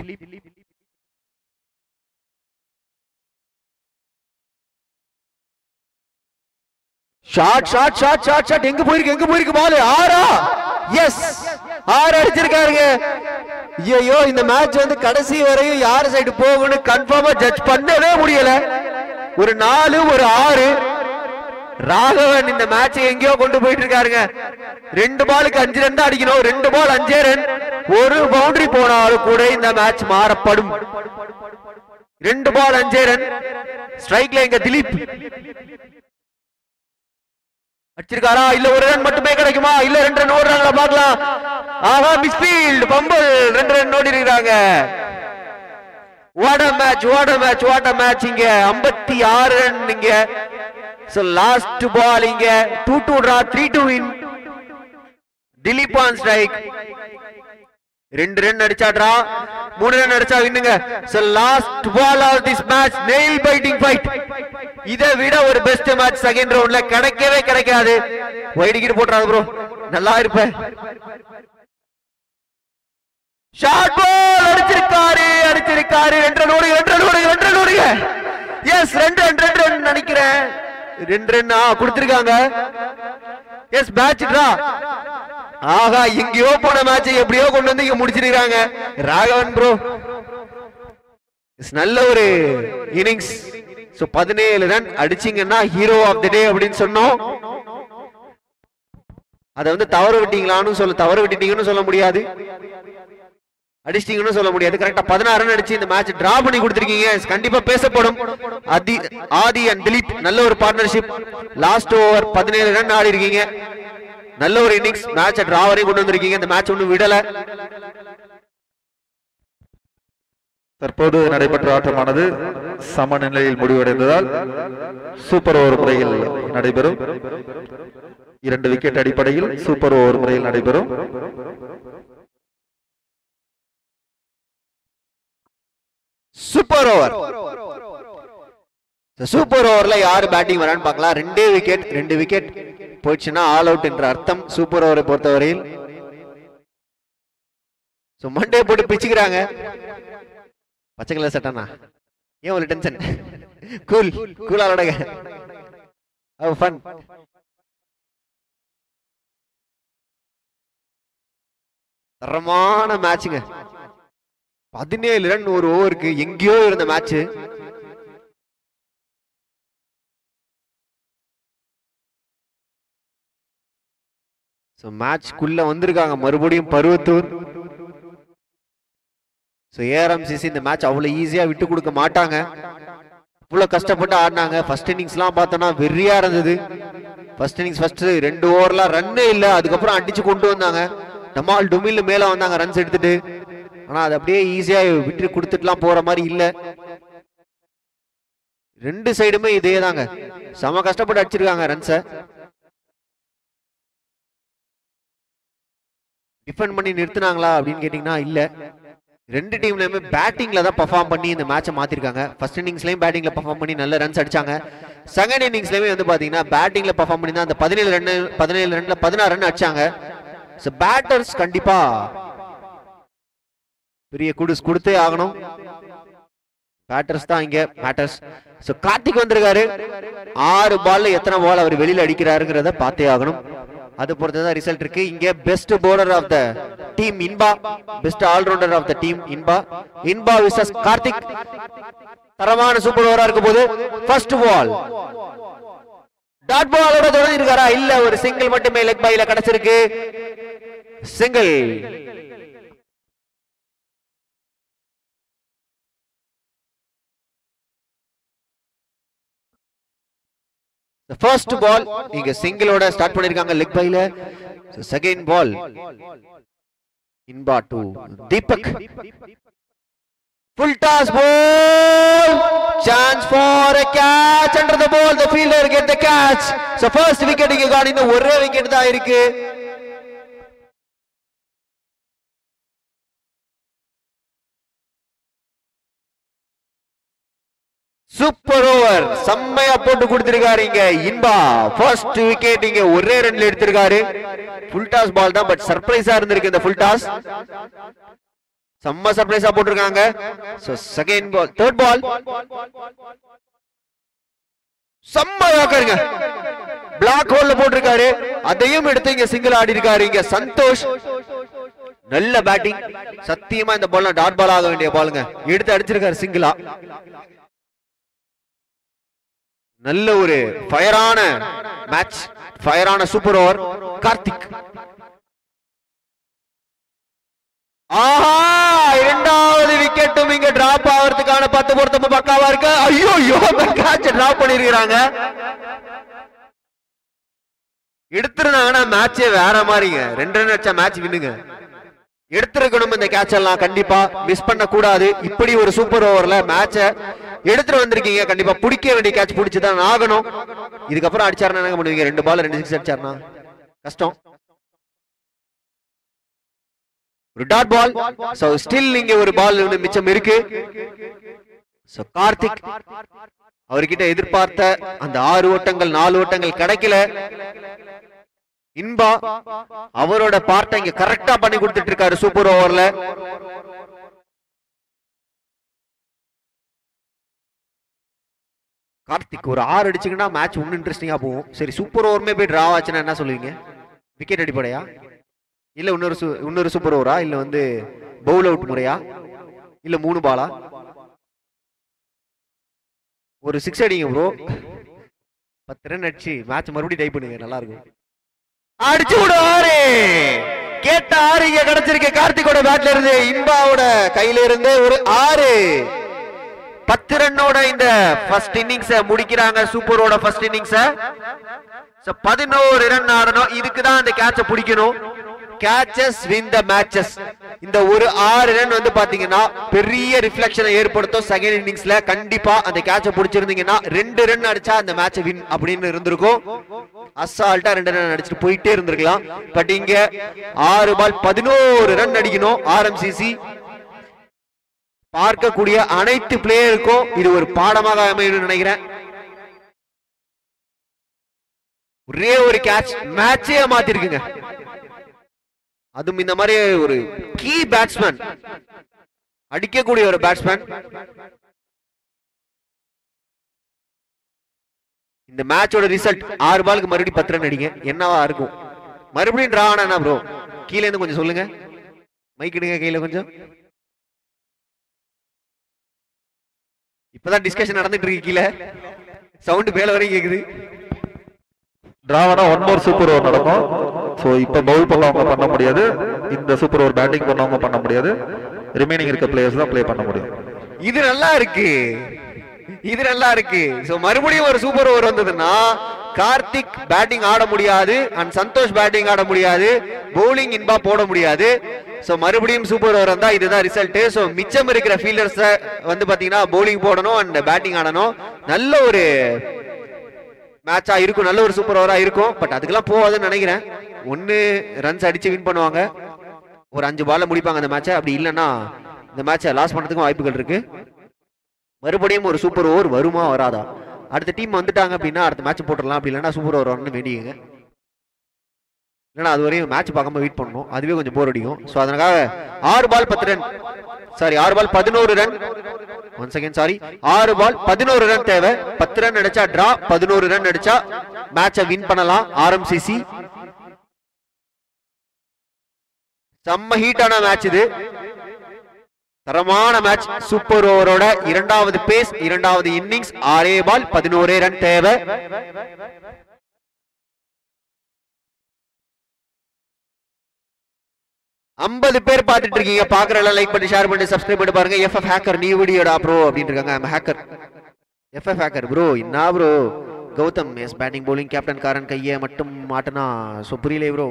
shot shot shot shot shot எங்க போயிருக்கு எங்க போயிருக்கு பால் ஆறா எஸ் ஆறு அடிச்சிருக்காருங்க ஐயோ இந்த மேட்ச் வந்து கடைசி வரையும் யார் சைடு போகும்னு கன்ஃபார்மா ஜட்ஜ் பண்ணவே முடியல ஒரு நாலு ஒரு ஆறு ராகவன் இந்த மேட்சை எங்கேயோ கொண்டு போயிட்டு இருக்காருங்க ரெண்டு பாலுக்கு அஞ்சு ரன் தான் அடிக்கணும் ரெண்டு பால் அஞ்சே ரன் ஒரு பவுண்டரி போனாலும் கூட இந்த மேட்ச் மாறப்படும் ரெண்டு பால் அஞ்சே ரன் ஸ்ட்ரைக்ல எங்க திலீப் அடிச்சிருக்காரா இல்ல ஒரு ரன் மட்டுமே கிடைக்குமா இல்ல ரெண்டு ரன் ஓடுறாங்களா பார்க்கலாம் ஆஹா மிஸ்பீல்ட் பம்பல் ரெண்டு ரன் ஓடி இருக்காங்க what a match what a match what a match இங்க 56 ஆறு ரன் இங்க சோ லாஸ்ட் பால் இங்க 2 2 draw 3 2 win Dileep on strike ரெண்டு ரன் அடிச்சாட்ரா மூணு ரன் அடிச்சா வின்னுங்க so last ball of this match nail biting fight இதை விட ஒரு பெஸ்ட் மேட்ச் செகண்ட் ரவுண்ட்ல கிடைக்கவே கிடைக்காது ஒயிட் கிட்ட போட்டுறாது ப்ரோ நல்லா இருப்ப ஷார்ட் பால் அடிச்சிருக்காரு அடிச்சிருக்காரு ரெண்டு ரன் ஓடுங்க ரெண்டு ரன் ஓடுங்க ரெண்டு ரன் ஓடுங்க எஸ் ரெண்டு ரன் ரெண்டு ரன் நினைக்கிறேன் ரெண்டு ரன் ஆ கொடுத்திருக்காங்க எஸ் மேட்ச் ட்ரா ஆகா எங்கேயோ போன மேட்சை எப்படியோ கொண்டு வந்து இங்க முடிச்சிருக்காங்க ராகவன் ப்ரோ நல்ல ஒரு இன்னிங்ஸ் சோ பதினேழு ரன் அடிச்சீங்கன்னா ஹீரோ ஆஃப் தி டே அப்படின்னு சொன்னோம் அதை வந்து தவறு விட்டீங்களான்னு சொல்ல தவறு விட்டுட்டீங்கன்னு சொல்ல முடியாது அடிச்சிட்டீங்கன்னு சொல்ல முடியாது கரெக்டா பதினாறு ரன் அடிச்சு இந்த மேட்ச் டிரா பண்ணி கொடுத்துருக்கீங்க கண்டிப்பா பேசப்படும் அதி ஆதி அண்ட் திலீப் நல்ல ஒரு பார்ட்னர்ஷிப் லாஸ்ட் ஓவர் பதினேழு ரன் ஆடி இருக்கீங்க நல்ல ஒரு இன்னிங்ஸ் மேட்ச் டிரா வரையும் கொண்டு வந்திருக்கீங்க இந்த மேட்ச் ஒன்றும் விடல தற்போது நடைபெற்ற ஆட்டமானது சமநிலையில் முடிவடைந்ததால் சூப்பர் ஓவர் முறையில் நடைபெறும் இரண்டு விக்கெட் அடிப்படையில் சூப்பர் ஓவர் முறையில் நடைபெறும் சூப்பர் ஓவர் சூப்பர் ஓவர்ல யாரு பேட்டிங் வரான்னு பார்க்கலாம் ரெண்டே விக்கெட் ரெண்டு விக்கெட் போயிடுச்சுன்னா ஆல் அவுட் என்ற அர்த்தம் சூப்பர் ஓவரை பொறுத்தவரையில் சோ மண்டே போட்டு பிச்சுக்கிறாங்க பச்சை கலர் சட்டனா ஏன் ஒரு டென்ஷன் கூல் கூலா விடங்க ஃபன் தரமான மேட்சுங்க பதினேழு ரன் ஒரு ஓவருக்கு எங்கேயோ இருந்த மேட்ச் ஸோ மேட்ச்க்குள்ள வந்திருக்காங்க மறுபடியும் பருவத்தூர் ஸோ ஏஆர்எம்சிசி இந்த மேட்ச் அவ்வளோ ஈஸியாக விட்டு கொடுக்க மாட்டாங்க இவ்வளோ கஷ்டப்பட்டு ஆடினாங்க ஃபர்ஸ்ட் இன்னிங்ஸ்லாம் பார்த்தோன்னா வெறியா இருந்தது ஃபர்ஸ்ட் இன்னிங்ஸ் ஃபர்ஸ்ட் ரெண்டு ஓவர்லாம் ரன்னே இல்லை அதுக்கப்புறம் அடிச்சு கொண்டு வந்தாங்க டமால் டுமில் மேலே வந்தாங்க ரன்ஸ் எடுத்துட்டு ஆனால் அது அப்படியே ஈஸியாக விட்டு கொடுத்துட்டுலாம் போற மாதிரி இல்லை ரெண்டு சைடுமே இதே தாங்க செம கஷ்டப்பட்டு அடிச்சிருக்காங்க ரன்ஸை டிஃபெண்ட் பண்ணி நிறுத்துனாங்களா அப்படின்னு கேட்டிங்கன்னா இல்ல ரெண்டு டீம்லயுமே பேட்டிங்ல தான் பெர்ஃபார்ம் பண்ணி இந்த மேட்சை மாத்திருக்காங்க ஃபர்ஸ்ட் இன்னிங்ஸ்லயும் பேட்டிங்ல பெர்ஃபார்ம் பண்ணி நல்ல ரன்ஸ் அடிச்சாங்க செகண்ட் இன்னிங்ஸ்லயுமே வந்து பாத்தீங்கன்னா பேட்டிங்ல பெர்ஃபார்ம் பண்ணி தான் அந்த பதினேழு ரன் பதினேழு ரன்ல பதினாறு ரன் அடிச்சாங்க ஸோ பேட்டர்ஸ் கண்டிப்பா பெரிய குடுஸ் கொடுத்தே ஆகணும் பேட்டர்ஸ் தான் இங்க பேட்டர்ஸ் ஸோ கார்த்திக் வந்திருக்காரு ஆறு பால்ல எத்தனை பால் அவர் வெளியில அடிக்கிறாருங்கிறத பார்த்தே ஆகணும் அது பொறுத்து தான் ரிசல்ட் இருக்கு இங்க best bowler of the team Inba best all rounder of the team Inba Inba wishes Karthik தரமான சூப்பர் ஓவரா இருக்க போது ஃபர்ஸ்ட் பால் டாட் பாலோட தொடர்ந்து இருக்காரா இல்ல ஒரு சிங்கிள் மட்டுமே லெக் பைல கிடைச்சிருக்கு சிங்கிள் ஃபர்ஸ்ட் பால் இங்க சிங்கிளோட ஸ்டார்ட் பண்ணிருக்காங்க லெக் பைல second ball Inba to Deepak full toss ball chance for a catch under the ball the fielder get the catch so first wicket இங்க காணி இன்னும் ஒரே விக்கெட் தான் இருக்கு சூப்பர் ஓவர் செம்மையா போட்டு கொடுத்திருக்காரு இங்க இன்பா ஃபர்ஸ்ட் விக்கெட் இங்க ஒரே ரன்ல எடுத்திருக்காரு ஃபுல் டாஸ் பால் தான் பட் சர்ப்ரைஸா இருந்திருக்கு இந்த ஃபுல் டாஸ் செம்ம சர்ப்ரைஸா போட்டிருக்காங்க so second ball third ball செம்ம யாக்கருங்க பிளாக் ஹோல்ல போட்டிருக்காரு அதையும் எடுத்து இங்க சிங்கிள் ஆடி இருக்காரு இங்க சந்தோஷ் நல்ல பேட்டிங் சத்தியமா இந்த பால் டாட் பால் ஆக வேண்டிய பாலுங்க எடுத்து அடிச்சிருக்காரு சிங்கிளா நல்ல ஒரு ஃபயரான மேட்ச் ஃபயரான சூப்பர் ஓவர் கார்த்திக் ஆஹா இரண்டாவது விக்கெட்டும் இங்க டிராப் ஆகிறதுக்கான பத்து பொருத்தமும் பக்காவா இருக்கு ஐயோ ஐயோ கேட்ச் டிராப் பண்ணிருக்காங்க எடுத்திருந்தாங்கன்னா மேட்சே வேற மாதிரிங்க ரெண்டு ரன் அடிச்சா மேட்ச் வின்னுங்க எடுத்திருக்கணும் இந்த கேட்ச் எல்லாம் கண்டிப்பா மிஸ் பண்ண கூடாது இப்படி ஒரு சூப்பர் ஓவர்ல மேட்ச எடுத்துட்டு வந்திருக்கீங்க கண்டிப்பா பிடிக்க வேண்டிய கேட்ச் பிடிச்சுதான் ஆகணும் இதுக்கப்புறம் அடிச்சாருன்னா என்ன பண்ணுவீங்க ரெண்டு பால் ரெண்டு சிக்ஸ் அடிச்சாருன்னா கஷ்டம் ஒரு டாட் பால் சோ ஸ்டில் இங்க ஒரு பால் மிச்சம் இருக்கு சோ கார்த்திக் அவர்கிட்ட எதிர்பார்த்த அந்த ஆறு ஓட்டங்கள் நாலு ஓட்டங்கள் கிடைக்கல இன்பா அவரோட பார்ட்டை இங்க கரெக்டா பண்ணி கொடுத்துட்டு இருக்காரு சூப்பர் ஓவர்ல கார்த்திக் ஒரு ஆறு அடிச்சுங்கன்னா மேட்ச் ஒன்னும் இன்ட்ரெஸ்டிங்கா போகும் சரி சூப்பர் ஓவருமே போய் டிரா ஆச்சுன்னா என்ன சொல்லுவீங்க விக்கெட் அடிப்படையா இல்ல இன்னொரு சு- இன்னொரு சூப்பர் ஓவரா இல்ல வந்து பவுல் அவுட் முறையா இல்ல மூணு பாலா ஒரு சிக்ஸ் அடிங்க ப்ரோ பத்து ரன் அடிச்சு மேட்ச் மறுபடியும் டைப் பண்ணுங்க நல்லா இருக்கும் அடிச்சு விடு ஆறு கேட்ட ஆறு இங்க கிடைச்சிருக்கு கார்த்திகோட பேட்ல இருந்து இம்பாவோட கையில இருந்து ஒரு ஆறு பத்து ரன்னோட இந்த ஃபர்ஸ்ட் இன்னிங்ஸ முடிக்கிறாங்க சூப்பரோட ஃபர்ஸ்ட் இன்னிங்ஸ பதினோரு ரன் ஆடணும் இதுக்கு தான் அந்த கேட்ச பிடிக்கணும் கேச்சஸ் வின் த மேட்சஸ் இந்த ஒரு ஆறு ரன் வந்து பாத்தீங்கன்னா பெரிய ரிஃப்ளெக்ஷனை ஏற்படுத்தும் செகண்ட் இன்னிங்ஸ்ல கண்டிப்பா அந்த கேட்ச பிடிச்சிருந்தீங்கன்னா ரெண்டு ரன் அடிச்சா அந்த மேட்ச் வின் அப்படின்னு இருந்திருக்கும் அசால்ட்டா ரெண்டு ரன் அடிச்சுட்டு போயிட்டே இருந்திருக்கலாம் பட் இங்க ஆறு பால் பதினோரு ரன் அடிக்கணும் ஆர்எம்சிசி பார்க்கக்கூடிய அனைத்து பிளேயருக்கும் இது ஒரு பாடமாக அமையும் நினைக்கிறேன் ஒரே ஒரு கேட்ச் மேட்சே மாத்திருக்குங்க அதுவும் இந்த மாதிரி ஒரு கீ பேட்ஸ்மேன் அடிக்கக்கூடிய ஒரு பேட்ஸ்மேன் இந்த மேட்சோட ரிசல்ட் ஆறு பாலுக்கு மறுபடியும் பத்து ரன் அடிங்க என்னவா இருக்கும் மறுபடியும் டிரா ஆனா ப்ரோ கீழே இருந்து கொஞ்சம் சொல்லுங்க மைக் எடுங்க கையில கொஞ்சம் இப்பதான் டிஸ்கஷன் நடந்துட்டு இருக்கு கீழே சவுண்ட் மேல வரைக்கும் கேக்குது டிராவனா ஒன் மோர் சூப்பர் ஓவர் நடக்கும் ஸோ இப்போ பவுல் பண்ணவங்க பண்ண முடியாது இந்த சூப்பர் ஓவர் பேட்டிங் பண்ணவங்க பண்ண முடியாது ரிமைனிங் இருக்க பிளேயர்ஸ் தான் ப்ளே பண்ண முடியும் இது நல்லா இருக்கு இது நல்லா இருக்கு சோ மறுபடியும் ஒரு சூப்பர் ஓவர் வந்ததுன்னா கார்த்திக் பேட்டிங் ஆட முடியாது அண்ட் சந்தோஷ் பேட்டிங் ஆட முடியாது பவுலிங் இன்பா போட முடியாது சோ மறுபடியும் சூப்பர் ஓவர் வந்தா இதுதான் ரிசல்ட் சோ மிச்சம் இருக்கிற ஃபீல்டர்ஸ் வந்து பாத்தீங்கன்னா பவுலிங் போடணும் அண்ட் பேட்டிங் ஆடணும் நல்ல ஒரு மேட்சா இருக்கும் நல்ல ஒரு சூப்பர் ஓவரா இருக்கும் பட் அதுக்கெல்லாம் போகாதுன்னு நினைக்கிறேன் ஒன்னு ரன்ஸ் அடிச்சு வின் பண்ணுவாங்க ஒரு அஞ்சு பால்ல முடிப்பாங்க அந்த மேட்சை அப்படி இல்லைன்னா இந்த மேட்சை லாஸ் பண்ணதுக்கும் வாய்ப்புகள் இருக்கு மறுபடியும் ஒரு சூப்பர் ஓவர் வருமா வராதா அடுத்த டீம் வந்துட்டாங்க அப்படின்னா அடுத்த மேட்ச் போட்டுடலாம் அப்படி இல்லைன்னா சூப்பர் ஓவர் வரணும்னு வேண்டியங்க இல்லைன்னா அது வரையும் மேட்ச் பார்க்காம வெயிட் பண்ணணும் அதுவே கொஞ்சம் போர் அடிக்கும் ஸோ அதனால ஆறு பால் பத்து ரன் சாரி ஆறு பால் பதினோரு ரன் ஒன் செகண்ட் சாரி ஆறு பால் பதினோரு ரன் தேவை பத்து ரன் அடிச்சா டிரா பதினோரு ரன் அடிச்சா மேட்சை வின் பண்ணலாம் ஆர்எம்சிசி செம்ம ஹீட்டான மேட்ச் இது தரமான மேட்ச் சூப்பர் ஓவரோட இரண்டாவது பேஸ் இரண்டாவது இன்னிங்ஸ் ஆறே பால் பதினோரே ரன் தேவை ஐம்பது பேர் பார்த்துட்டு இருக்கீங்க பாக்குற லைக் பண்ணி ஷேர் பண்ணி சப்ஸ்கிரைப் பண்ணி பாருங்க எஃப்எஃப் ஹேக்கர் நீ வீடியோடா ப்ரோ அப்படின்னு இருக்காங்க I'm hacker FF hacker bro என்ன bro Gautham yes batting bowling captain காரன் கையை மட்டும் மாட்டனா ஸோ புரியல ப்ரோ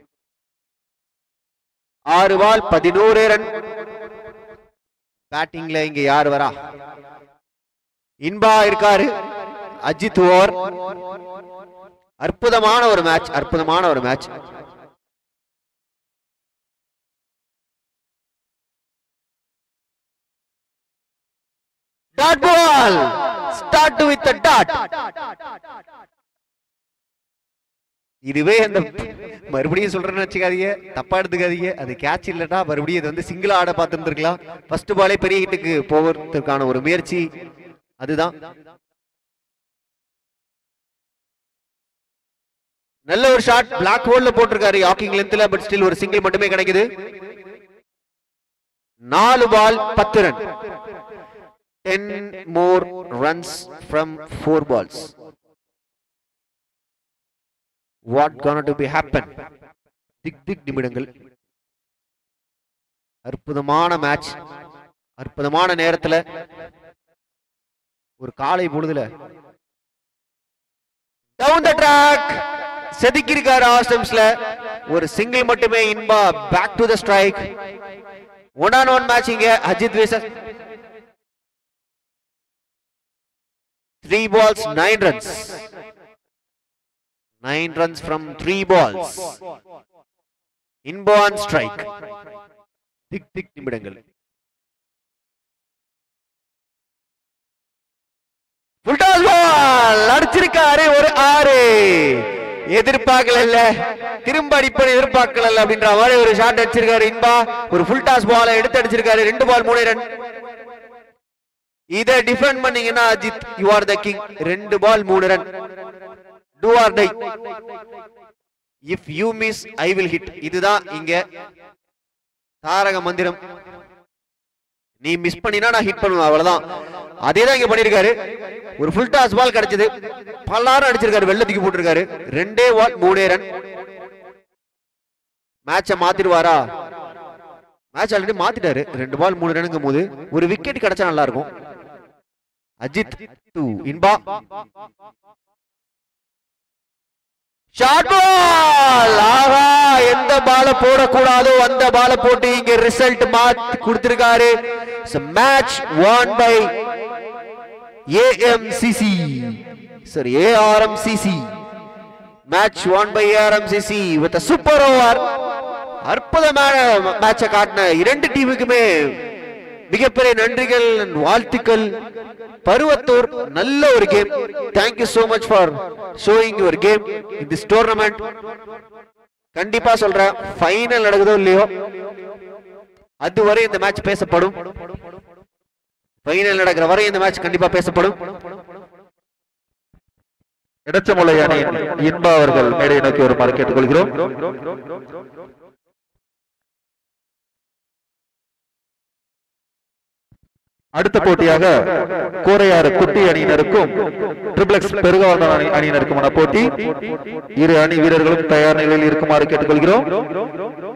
ஆறு பால் பதினோரு ரன் பேட்டிங்ல இங்க யார் வரா இன்பா இருக்காரு அஜித் ஓவர் அற்புதமான ஒரு மேட்ச் அற்புதமான ஒரு match dot ball start with dot இதுவே அந்த மறுபடியும் சொல்றேன்னு வச்சுக்காதீங்க தப்பா எடுத்துக்காதீங்க அது கேட்ச் இல்லட்டா மறுபடியும் இது வந்து சிங்கிள் ஆட பார்த்துருந்துருக்கலாம் ஃபர்ஸ்ட் பாலே பெரிய ஹிட்டுக்கு போவதற்கான ஒரு முயற்சி அதுதான் நல்ல ஒரு ஷாட் பிளாக் ஹோல்ல போட்டிருக்காரு யாக்கிங் லென்த்ல பட் ஸ்டில் ஒரு சிங்கிள் மட்டுமே கிடைக்குது நாலு பால் பத்து run ten more runs from four balls what gonna to be happen திக் திக் நிமிடங்கள் அற்புதமான மேட்ச் அற்புதமான நேரத்துல ஒரு காலை பொழுதுல டவுன் த ட்ராக் செதுக்கி இருக்காரு ஆஸ்டம்ஸ்ல ஒரு சிங்கிள் மட்டுமே Inba back to the strike one on one match இங்க Ajith versus three balls nine runs nine runs from three balls Inba on strike திக் திக் நிமிடங்கள் ஃபுல் டாஸ் பால் அடிச்சிருக்காரு ஒரு ஆறு எதிர்பார்க்கல இல்ல திரும்ப அடிப்படை எதிர்பார்க்கல அப்படின்ற மாதிரி ஒரு ஷாட் அடிச்சிருக்காரு இன்பா ஒரு ஃபுல் டாஸ் பால எடுத்து அடிச்சிருக்காரு ரெண்டு பால் மூணு ரன் இத டிஃபெண்ட் பண்ணீங்கன்னா Ajith you are the king ரெண்டு பால் மூணு run two or tie if you miss I will hit இதுதான் இங்க தாரக மந்திரம் நீ மிஸ் பண்ணினா நான் ஹிட் பண்ணுவேன் அவ்வளவுதான் அதே தான் இங்க பண்ணிருக்காரு ஒரு ஃபுல் டாஸ் பால் கிடைச்சது பல்லாரும் அடிச்சிருக்காரு வெள்ள தூக்கி போட்டிருக்காரு ரெண்டே பால் மூணே ரன் மேட்ச மாத்திடுவாரா மேட்ச் ஆல்ரெடி மாத்திட்டாரு ரெண்டு பால் மூணு ரன்னுங்கும் போது ஒரு விக்கெட் கிடைச்சா நல்லா இருக்கும் Ajith to Inba short ball ஆஹா எந்த பால போடக்கூடாதோ அந்த பால போட்டு இங்க ரிசல்ட் மாத்தி கொடுத்திருக்காரு match won by AMCC sorry ARMCC match won by ARMCC with super over அற்புதமான மேட்சை காட்டின இரண்டு டீமுக்குமே மிகப்பெரிய நன்றிகள் and வாழ்த்துக்கள் பருவத்தூர் நல்ல ஒரு game thank you so much for showing your game in this tournament கண்டிப்பா சொல்றேன் ஃபைனல் நடக்குதோ இல்லையோ அதுவரை இந்த மேட்ச் பேசப்படும் ஃபைனல் நடக்கிற வரை இந்த மேட்ச் கண்டிப்பா பேசப்படும் இடச்சமுலை அணியின் இன்பா அவர்கள் மேடையை நோக்கி வருமாறு கேட்டுக்கொள்கிறோம் அடுத்த போட்டியாக கோரையாறு குட்டி அணியினருக்கும் ட்ரிபிள்எக்ஸ் பெருகவர்தன் அணி அணியினருக்குமான போட்டி இரு அணி வீரர்களும் தயார் நிலையில் இருக்குமாறு கேட்டுக்கொள்கிறோம்